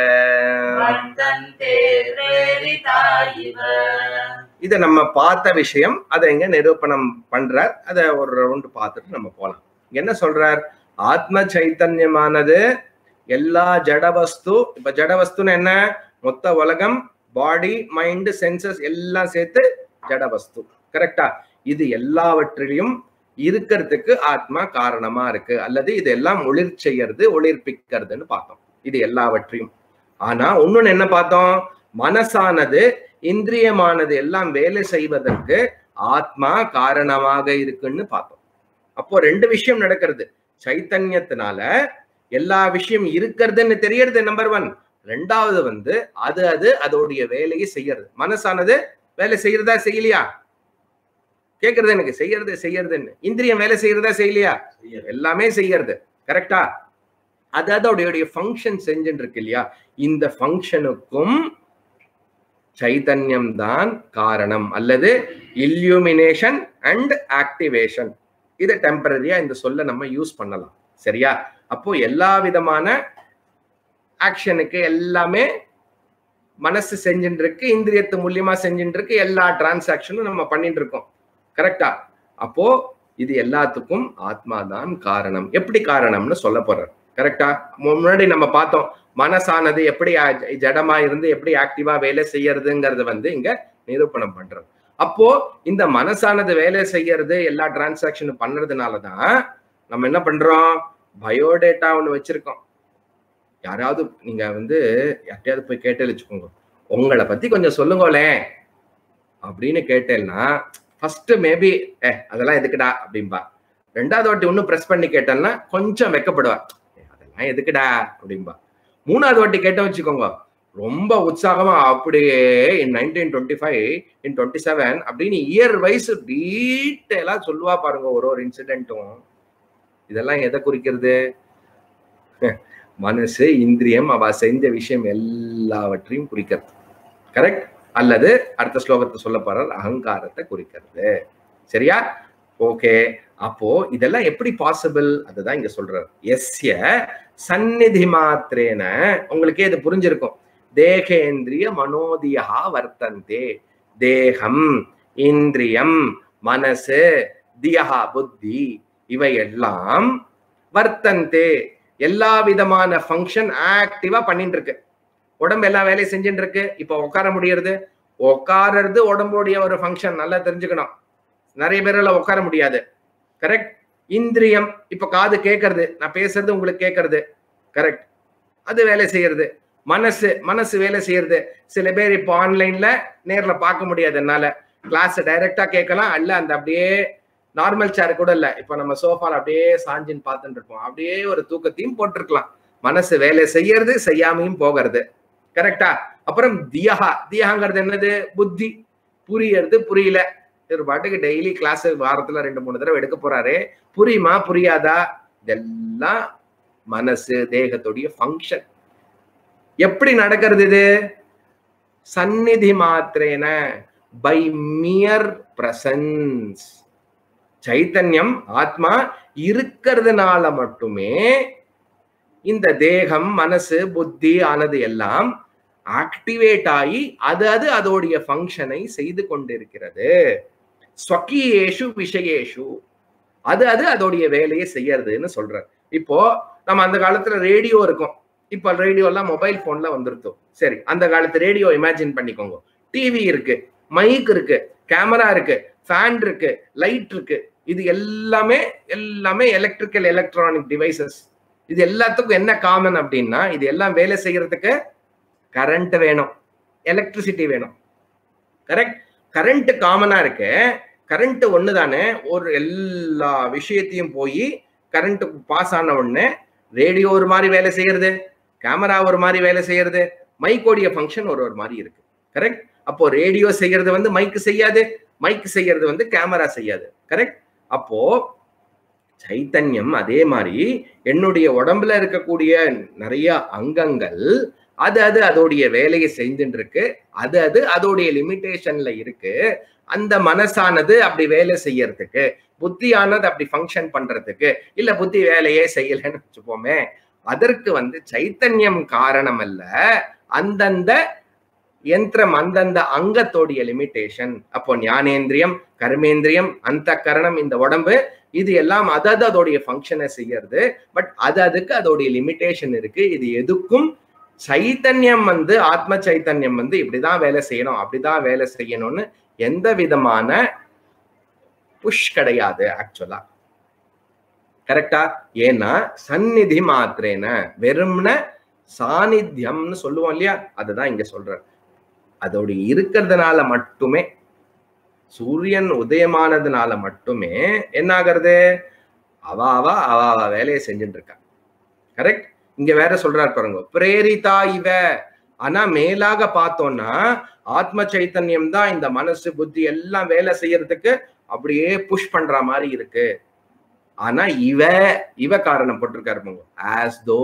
वर्तन्ते प्रेरिता इव இத நம்ம பார்த்த விஷயம் அதை இங்க நிரூபணம் பண்றார் அதை ஒரு ரவுண்ட் பார்த்துட்டு நம்ம போலாம் இங்க என்ன சொல்றார் ஆத்ம சைத்தன்யமானது எல்லா ஜடவஸ்து இப்ப ஜடவஸ்துன்னு என்ன மொத்த உலகம் பாடி மைண்ட் சென்சஸ் எல்லாம் சேர்த்து ஜடவஸ்து கரெக்டா இது எல்லாவற்றிலையும் இருக்கிறதுக்கு ஆத்மா காரணமா இருக்கு அல்லது இதெல்லாம் ஒளிர் செய்யறது ஒளிர்ப்பிக்கிறதுன்னு பார்த்தோம் இது எல்லாவற்றையும் ஆனா இன்னொன்னு என்ன பார்த்தோம் மனசானது இந்திரியமானது எல்லாம் வேலை செய்வதற்கு ஆத்மா காரணமாக இருக்குன்னு பார்த்தோம் அப்போ ரெண்டு விஷயம் நடக்கிறது சைத்தன்யத்தினால எல்லா விஷயம் இருக்கிறதுன்னு தெரியறது நம்பர் ஒன் ரெண்டாவது வந்து அது அது அதோடைய வேலையை செய்யறது மனசானது வேலை செய்யறதா செய்யலையா கேக்குறது எனக்கு செய்யறது செய்யறதுன்னு இந்திரியம் வேலை செய்யறதா செய்யலையா எல்லாமே செய்யறது கரெக்டா அது அதோடைய ஃபங்க்ஷன் செஞ்சுட்டு இருக்கு இல்லையா இந்த ஃபங்க்ஷனுக்கும் சைத்தன்யம் தான் காரணம் அல்லது இல்யூமினேஷன் அண்ட் ஆக்டிவேஷன் இது டெம்பரரியா இந்த சொல்ல நம்ம யூஸ் பண்ணலாம் சரியா அப்போ எல்லா விதமான ஆக்ஷனுக்கு எல்லாமே மனசு செஞ்சுட்டு இருக்கு இந்திரியத்து மூலியமா செஞ்சுட்டு இருக்கு எல்லா டிரான்சாக்ஷனும் நம்ம பண்ணிட்டு இருக்கோம் கரெக்டா அப்போ இது எல்லாத்துக்கும் ஆத்மா தான் காரணம் எப்படி காரணம்னு சொல்ல போறார் கரெக்டா முன்னாடி நம்ம பார்த்தோம் மனசானது எப்படி ஆ- ஜடமா இருந்து எப்படி ஆக்டிவா வேலை செய்யறதுங்கிறத வந்து இங்க நிரூபணம் பண்றோம் அப்போ இந்த மனசானது வேலை செய்யறது எல்லா டிரான்சாக்ஷனும் பண்றதுனாலதான் நம்ம என்ன பண்றோம் பயோடேட்டா ஒண்ணு வச்சிருக்கோம் யாராவது நீங்க வந்து யார்ட்டையாவது போய் கேட்டேன்னு வச்சுக்கோங்க உங்களை பத்தி கொஞ்சம் சொல்லுங்களேன் அப்படின்னு கேட்டேன்னா ஃபர்ஸ்ட் மேபி ஏ அதெல்லாம் எதுக்குடா அப்படின்பா ரெண்டாவது வாட்டி இன்னும் ப்ரெஸ் பண்ணி கேட்டேன்னா கொஞ்சம் வெக்கப்படுவா "ஏ, அதெல்லாம் எதுக்குடா அப்படின்பா மூணாவது வாட்டி கேட்டோம் வச்சுக்கோங்க ரொம்ப உற்சாகமா அப்படியே in nineteen twenty five in twenty seven அப்படின்னு இயர் வைஸ் டீட்டெயிலா சொல்லுவா பாருங்க ஒரு ஒரு இன்சிடென்ட்டும் இதெல்லாம் எதை குறிக்கிறது மனசு இந்திரியம் அவ செஞ்ச விஷயம் எல்லாவற்றையும் குறிக்கிறது கரெக்ட் அல்லது அடுத்த ஸ்லோகத்தை சொல்ல போறார் அகங்காரத்தை குறிக்கிறது சரியா ஓகே அப்போ இதெல்லாம் எப்படி பாசிபிள் அதுதான் இங்க சொல்றார் எஸ்ய சந்நிதி மாத்திரேன உங்களுக்கே இது புரிஞ்சிருக்கும் தேகேந்திரிய மனோதியா வர்த்தந்தே தேகம் இந்திரியம் மனசு தியஹா புத்தி இவை எல்லாம் வர்த்தந்தே எல்லா விதமான ஃபங்க்ஷன் ஆக்டிவா பண்ணிட்டு இருக்கு உடம்பு எல்லா வேலையும் செஞ்சுட்டு இருக்கு இப்போ உட்கார முடியறது உட்காரறது உடம்புடைய ஒரு ஃபங்க்ஷன் நல்லா தெரிஞ்சுக்கணும் நிறைய பேரால உட்கார முடியாது கரெக்ட் இந்திரியம் இப்ப காது கேட்கறது நான் பேசுறது உங்களுக்கு கேட்கறது கரெக்ட் அது வேலை செய்யறது மனசு மனசு வேலை செய்யறது சில பேர் இப்போ ஆன்லைன்ல நேர்ல பார்க்க முடியாது என்னால கிளாஸ் டைரக்டா கேட்கலாம் அல்ல அந்த அப்படியே நார்மல் சேர் கூட இல்ல இப்ப நம்ம சோஃபால அப்படியே சாஞ்சின்னு பார்த்துட்டு இருப்போம் அப்படியே ஒரு தூக்கத்தையும் போட்டிருக்கலாம் மனசு வேலை செய்யறது செய்யாமையும் போகிறது கரெக்டா அப்புறம் தியஹா தியஹாங்கிறது என்னது புத்தி புரியறது புரியல இவர் பாட்டுக்கு டெய்லி கிளாஸ் வாரத்துல ரெண்டு மூணு தடவை எடுக்க போறாரு புரியுமா புரியாதா இதெல்லாம் மனசு தேகத்துடைய ஃபங்க்ஷன் எப்படி நடக்கிறது இது சந்நிதி மாத்திரேன பை மியர் பிரசன்ஸ் சைத்தன்யம் ஆத்மா இருக்கிறதுனால மட்டுமே இந்த தேகம் மனசு புத்தி ஆனது எல்லாம் ஆக்டிவேட் ஆகி அது அது அதோடைய ஃபங்க்ஷனை செய்து கொண்டிருக்கிறது ஸ்வக்கியேஷு விஷயேஷு அது அது அதோடைய வேலையை செய்யறதுன்னு சொல்றார் இப்போ நம்ம அந்த காலத்துல ரேடியோ இருக்கும் இப்ப ரேடியோ எல்லாம் மொபைல் போன்ல வந்துருத்தோம் சரி அந்த காலத்து ரேடியோ இமேஜின் பண்ணிக்கோங்க டிவி இருக்கு மைக் இருக்கு கேமரா இருக்கு ஃபேன் இருக்கு லைட் இருக்கு இது எல்லாமே எல்லாமே எலக்ட்ரிக்கல் எலக்ட்ரானிக் டிவைசஸ் இது எல்லாத்துக்கும் என்ன காமன் அப்படின்னா இது எல்லாம் வேலை செய்யறதுக்கு கரண்ட் வேணும் எலக்ட்ரிசிட்டி வேணும் கரெக்ட் கரண்ட் காமனா இருக்கு கரண்ட் ஒன்று தானே ஒரு எல்லா விஷயத்தையும் போய் கரண்ட் பாஸ் ஆன உடனே ரேடியோ ஒரு மாதிரி வேலை செய்யறது கேமரா ஒரு மாதிரி வேலை செய்யறது மைக்கோடைய ஃபங்க்ஷன் ஒரு ஒரு மாதிரி இருக்கு கரெக்ட் அப்போ ரேடியோ செய்யறது வந்து மைக்கு செய்யாது மைக் செய்யறது வந்து கேமரா செய்யாது கரெக்ட் அப்போ சைத்தன்யம் அதே மாதிரி என்னுடைய உடம்புல இருக்கக்கூடிய நிறைய அங்கங்கள் அது அது அதோடைய வேலையை செஞ்சுட்டு இருக்கு அது அது அதோடைய லிமிட்டேஷன்ல இருக்கு அந்த மனசானது அப்படி வேலை செய்யறதுக்கு புத்தியானது அப்படி ஃபங்க்ஷன் பண்றதுக்கு இல்ல புத்தி வேலையே செய்யலைன்னு வச்சுப்போமே அதற்கு வந்து சைத்தன்யம் காரணம் அல்ல அந்தந்த யந்திரம் அந்தந்த அங்கத்தோடைய லிமிட்டேஷன் அப்போ ஞானேந்திரியம் கர்மேந்திரியம் அந்த கரணம் இந்த உடம்பு இது எல்லாம் அதது அதோடைய ஃபங்க்ஷனை செய்யறது பட் அது அதுக்கு அதோடைய லிமிட்டேஷன் இருக்கு இது எதுக்கும் சைத்தன்யம் வந்து ஆத்ம சைத்தன்யம் வந்து இப்படிதான் வேலை செய்யணும் அப்படிதான் வேலை செய்யணும்னு எந்த விதமான புஷ் கிடையாது ஆக்சுவலா கரெக்டா ஏன்னா சந்நிதி மாத்திரேன வெறும்ன சாநித்தியம்னு சொல்லுவோம் இல்லையா அதுதான் இங்க சொல்ற அதோட இருக்கிறதுனால மட்டுமே சூரியன் உதயமானதுனால மட்டுமே என்ன ஆகிறது அவ அவ அவ அவ வேலையை செஞ்சுட்டு இருக்கா கரெக்ட் இங்க வேற சொல்றாரு பாருங்க பிரேரிதா இவ ஆனா மேலாக பார்த்தோம்னா ஆத்ம சைத்தன்யம் தான் இந்த மனசு புத்தி எல்லாம் வேலை செய்யறதுக்கு அப்படியே புஷ் பண்ற மாதிரி இருக்கு ஆனா இவ இவ காரணம் போட்டிருக்காரு பாருங்க ஆஸ் தோ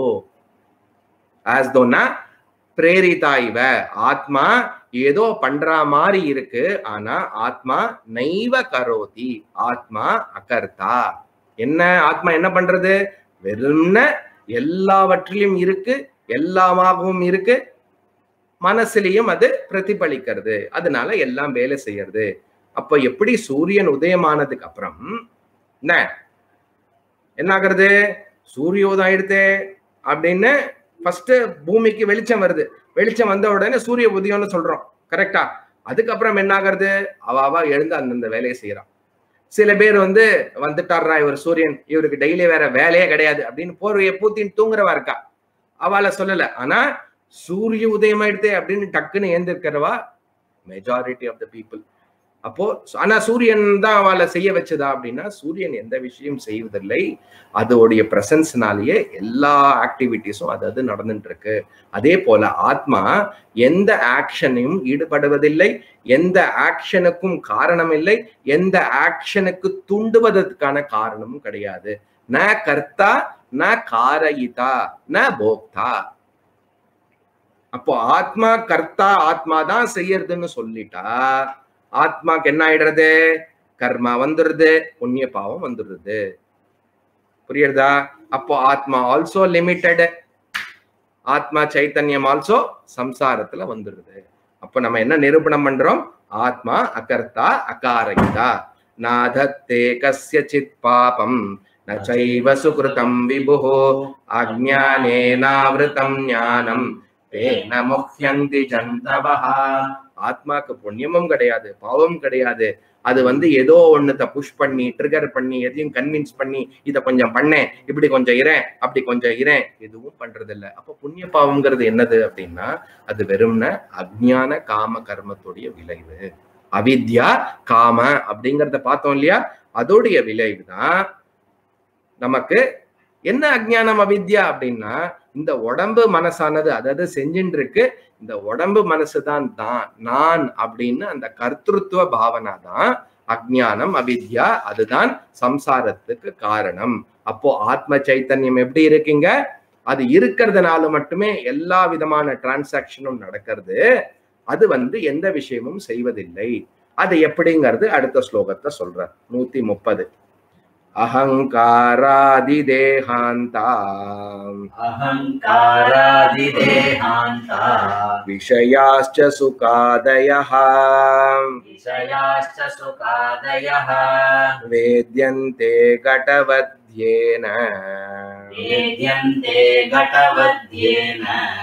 ஆஸ் தோனா பிரேரிதா இவ ஆத்மா ஏதோ பண்ற மாதிரி இருக்கு ஆனா ஆத்மா நைவ கரோதி ஆத்மா அகர்த்தா என்ன ஆத்மா என்ன பண்றது வெறும்ன எல்லாவற்றிலும் இருக்கு எல்லாமாகவும் இருக்கு மனசுலயும் அது பிரதிபலிக்கிறது அதனால எல்லாம் வேலை செய்யறது அப்ப எப்படி சூரியன் உதயமானதுக்கு அப்புறம் என்ன என்ன ஆகுறது சூரியோதயம் ஆயிடுதே அப்படின்னு ஃபர்ஸ்ட் பூமிக்கு வெளிச்சம் வருது வெளிச்சம் வந்த உடனே சூரிய உதயம்னு சொல்றோம் கரெக்டா அதுக்கப்புறம் என்ன ஆகுறது அவ அவ எழுந்து அந்தந்த வேலையை செய்யறான் சில பேர் வந்து வந்துட்டாரா இவர் சூரியன் இவருக்கு டெய்லி வேற வேலையே கிடையாது அப்படின்னு போர்வையை பூத்தின்னு தூங்குறவா இருக்கா அவளை சொல்லல ஆனா சூரிய உதயம் ஆயிடுதே அப்படின்னு டக்குன்னு ஏந்திருக்கிறவா மெஜாரிட்டி ஆஃப் த பீப்புள் அப்போ ஆனா சூரியன் தான் அவளை செய்ய வச்சதா அப்படின்னா சூரியன் எந்த விஷயம் செய்வதில்லை அதோடைய பிரசன்ஸ்னாலேயே எல்லா ஆக்டிவிட்டிஸும் அது அது நடந்துட்டு இருக்கு அதே போல ஆத்மா எந்த ஆக்ஷனையும் ஈடுபடுவதில்லை எந்த ஆக்ஷனுக்கும் காரணம் இல்லை எந்த ஆக்ஷனுக்கு தூண்டுவதற்கான காரணமும் கிடையாது ந கர்த்தா ந காரயிதா ந போக்தா அப்போ ஆத்மா கர்த்தா ஆத்மா தான் செய்யறதுன்னு சொல்லிட்டா ஆத்மாக்கு என்ன ஆயிடுறது கர்மா வந்துடுது புண்ணிய பாவம் வந்துடுது புரியுறதா அப்போ ஆத்மா ஆல்சோ லிமிட்டெட் ஆத்மா சைத்தன்யம் ஆல்சோ சம்சாரத்துல வந்துடுது அப்போ நம்ம என்ன நிரூபணம் பண்றோம் ஆத்மா அகர்த்தா அகாரயிதா நாதத்தே கஸ்யசித் பாபம் நைவ சுகிருதம் விபுஹோ அஜ்ஞானேனாவிருதம் ஞானம் தேன முஹ்யந்தி ஜந்தவஹா ஆத்மாக்கு புண்ணியமும் கிடையாது பாவம் கிடையாது அது வந்து ஏதோ ஒண்ணுத்த புஷ் பண்ணி ட்ரிகர் பண்ணி எதையும் கன்வின்ஸ் பண்ணி இதை கொஞ்சம் பண்ணேன் இப்படி கொஞ்சம் இரேன் அப்படி கொஞ்சம் இரேன் எதுவும் பண்றது இல்ல அப்ப புண்ணிய பாவம்ங்கிறது என்னது அப்படின்னா அது வெறும்ன அஜ்ஞான காம கர்மத்துடைய விளைவு அவித்யா காம அப்படிங்கறத பார்த்தோம் இல்லையா அதோடைய விளைவு தான் நமக்கு என்ன அஜ்ஞானம் அவித்யா அப்படின்னா இந்த உடம்பு மனசானது அதாவது செஞ்சுட்டு இருக்கு இந்த உடம்பு மனசு தான் தான் நான் அப்படின்னு அந்த கர்த்திருவ பாவனா தான் அஜ்ஞானம் அவித்யா அதுதான் சம்சாரத்துக்கு காரணம் அப்போ ஆத்ம சைத்தன்யம் எப்படி இருக்கீங்க அது இருக்கிறதுனால மட்டுமே எல்லா விதமான டிரான்சாக்ஷனும் நடக்கிறது அது வந்து எந்த விஷயமும் செய்வதில்லை அது எப்படிங்கிறது அடுத்த ஸ்லோகத்தை சொல்றார் நூத்தி முப்பது அகங்காராதி தேகாந்தா अहङ्कारादिदेहान्ता விஷயாச்ச சுகாதயः विषयाश्च सुखादयः வேத்யந்தே கடவத்யேன वेद्यन्ते घटवद्येन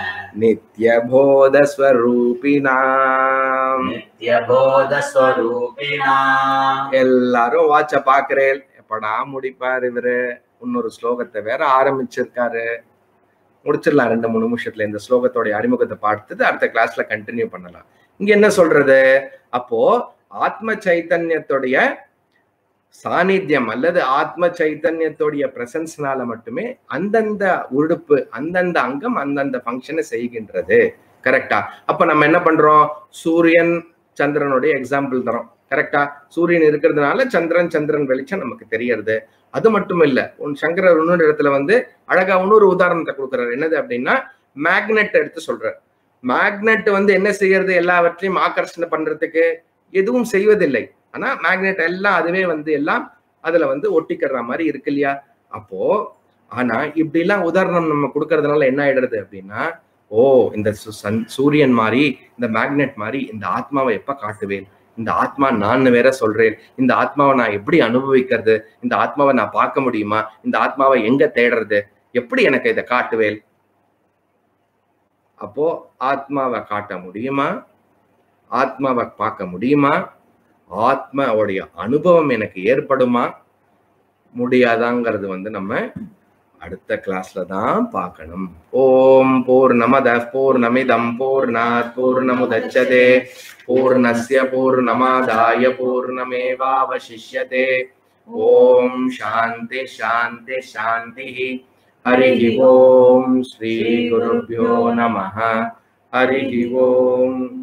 நித்யபோதஸ்வரூபினாம் नित्यबोधस्वरूपिणा எல்லாரும் வாட்ச பாக்குறேன் எப்படா முடிப்பாரு இவரு இன்னொரு ஸ்லோகத்தை வேற ஆரம்பிச்சிருக்காரு முடிச்சிடலாம் ரெண்டு மூணு நிமிஷத்துல இந்த ஸ்லோகத்தோட அறிமுகத்தை பார்த்துட்டு அடுத்த கிளாஸ்ல கண்டினியூ பண்ணலாம் இங்க என்ன சொல்றது அப்போ ஆத்ம சைத்தன்யத்துடைய சாநித்தியம் அல்லது ஆத்ம சைத்தன்யத்துடைய பிரசன்ஸ்னால மட்டுமே அந்தந்த உறுப்பு அந்தந்த அங்கம் அந்தந்த ஃபங்க்ஷனை செய்கின்றது கரெக்டா அப்ப நம்ம என்ன பண்றோம் சூரியன் சந்திரனுடைய எக்ஸாம்பிள் தரோம் கரெக்டா சூரியன் இருக்கிறதுனால சந்திரன் சந்திரன் வெளிச்சம் நமக்கு தெரியறது அது மட்டும் இல்ல உன் சங்கரர் இன்னொரு இடத்துல வந்து அழகா இன்னொரு உதாரணத்தை கொடுக்குறாரு என்னது அப்படின்னா மேக்னெட் எடுத்து சொல்றாரு மேக்னெட் வந்து என்ன செய்யறது எல்லாவற்றையும் ஆக்கர்ஷணை பண்றதுக்கு எதுவும் செய்வதில்லை ஆனா மேக்னெட் எல்லாம் அதுவே வந்து எல்லாம் அதுல வந்து ஒட்டிக்கிற மாதிரி இருக்கு இல்லையா அப்போ ஆனா இப்படி எல்லாம் உதாரணம் நம்ம கொடுக்கறதுனால என்ன ஆயிடுறது அப்படின்னா ஓ இந்த சு- சன்- சூரியன் மாதிரி இந்த மேக்னெட் மாதிரி இந்த ஆத்மாவை எப்ப காட்டுவேன் இந்த ஆத்மா நான் வேற சொல்றேன் இந்த ஆத்மாவை நான் எப்படி அனுபவிக்கிறது இந்த ஆத்மாவை நான் பார்க்க முடியுமா இந்த ஆத்மாவை எங்க தேடுறது எப்படி எனக்கு இதை காட்டுவேன் அப்போ ஆத்மாவை காட்ட முடியுமா ஆத்மாவை பார்க்க முடியுமா ஆத்மாவுடைய அனுபவம் எனக்கு ஏற்படுமா முடியாதாங்கிறது வந்து நம்ம அடுத்த கிளாஸ்ல தான் பார்க்கணும் ஓம் பூர்ணமத பூர்ணமிதம் பூர்ணாத் பூர்ணமுதச்சதே பூர்ணஸ்ய பூர்ணமாதாய பூர்ணமேவாவசிஷ்யதே ஓம் சாந்தி சாந்தி சாந்தி ஹரி ஓம் ஸ்ரீ குருभ्यो நமः ஹரி ஓம்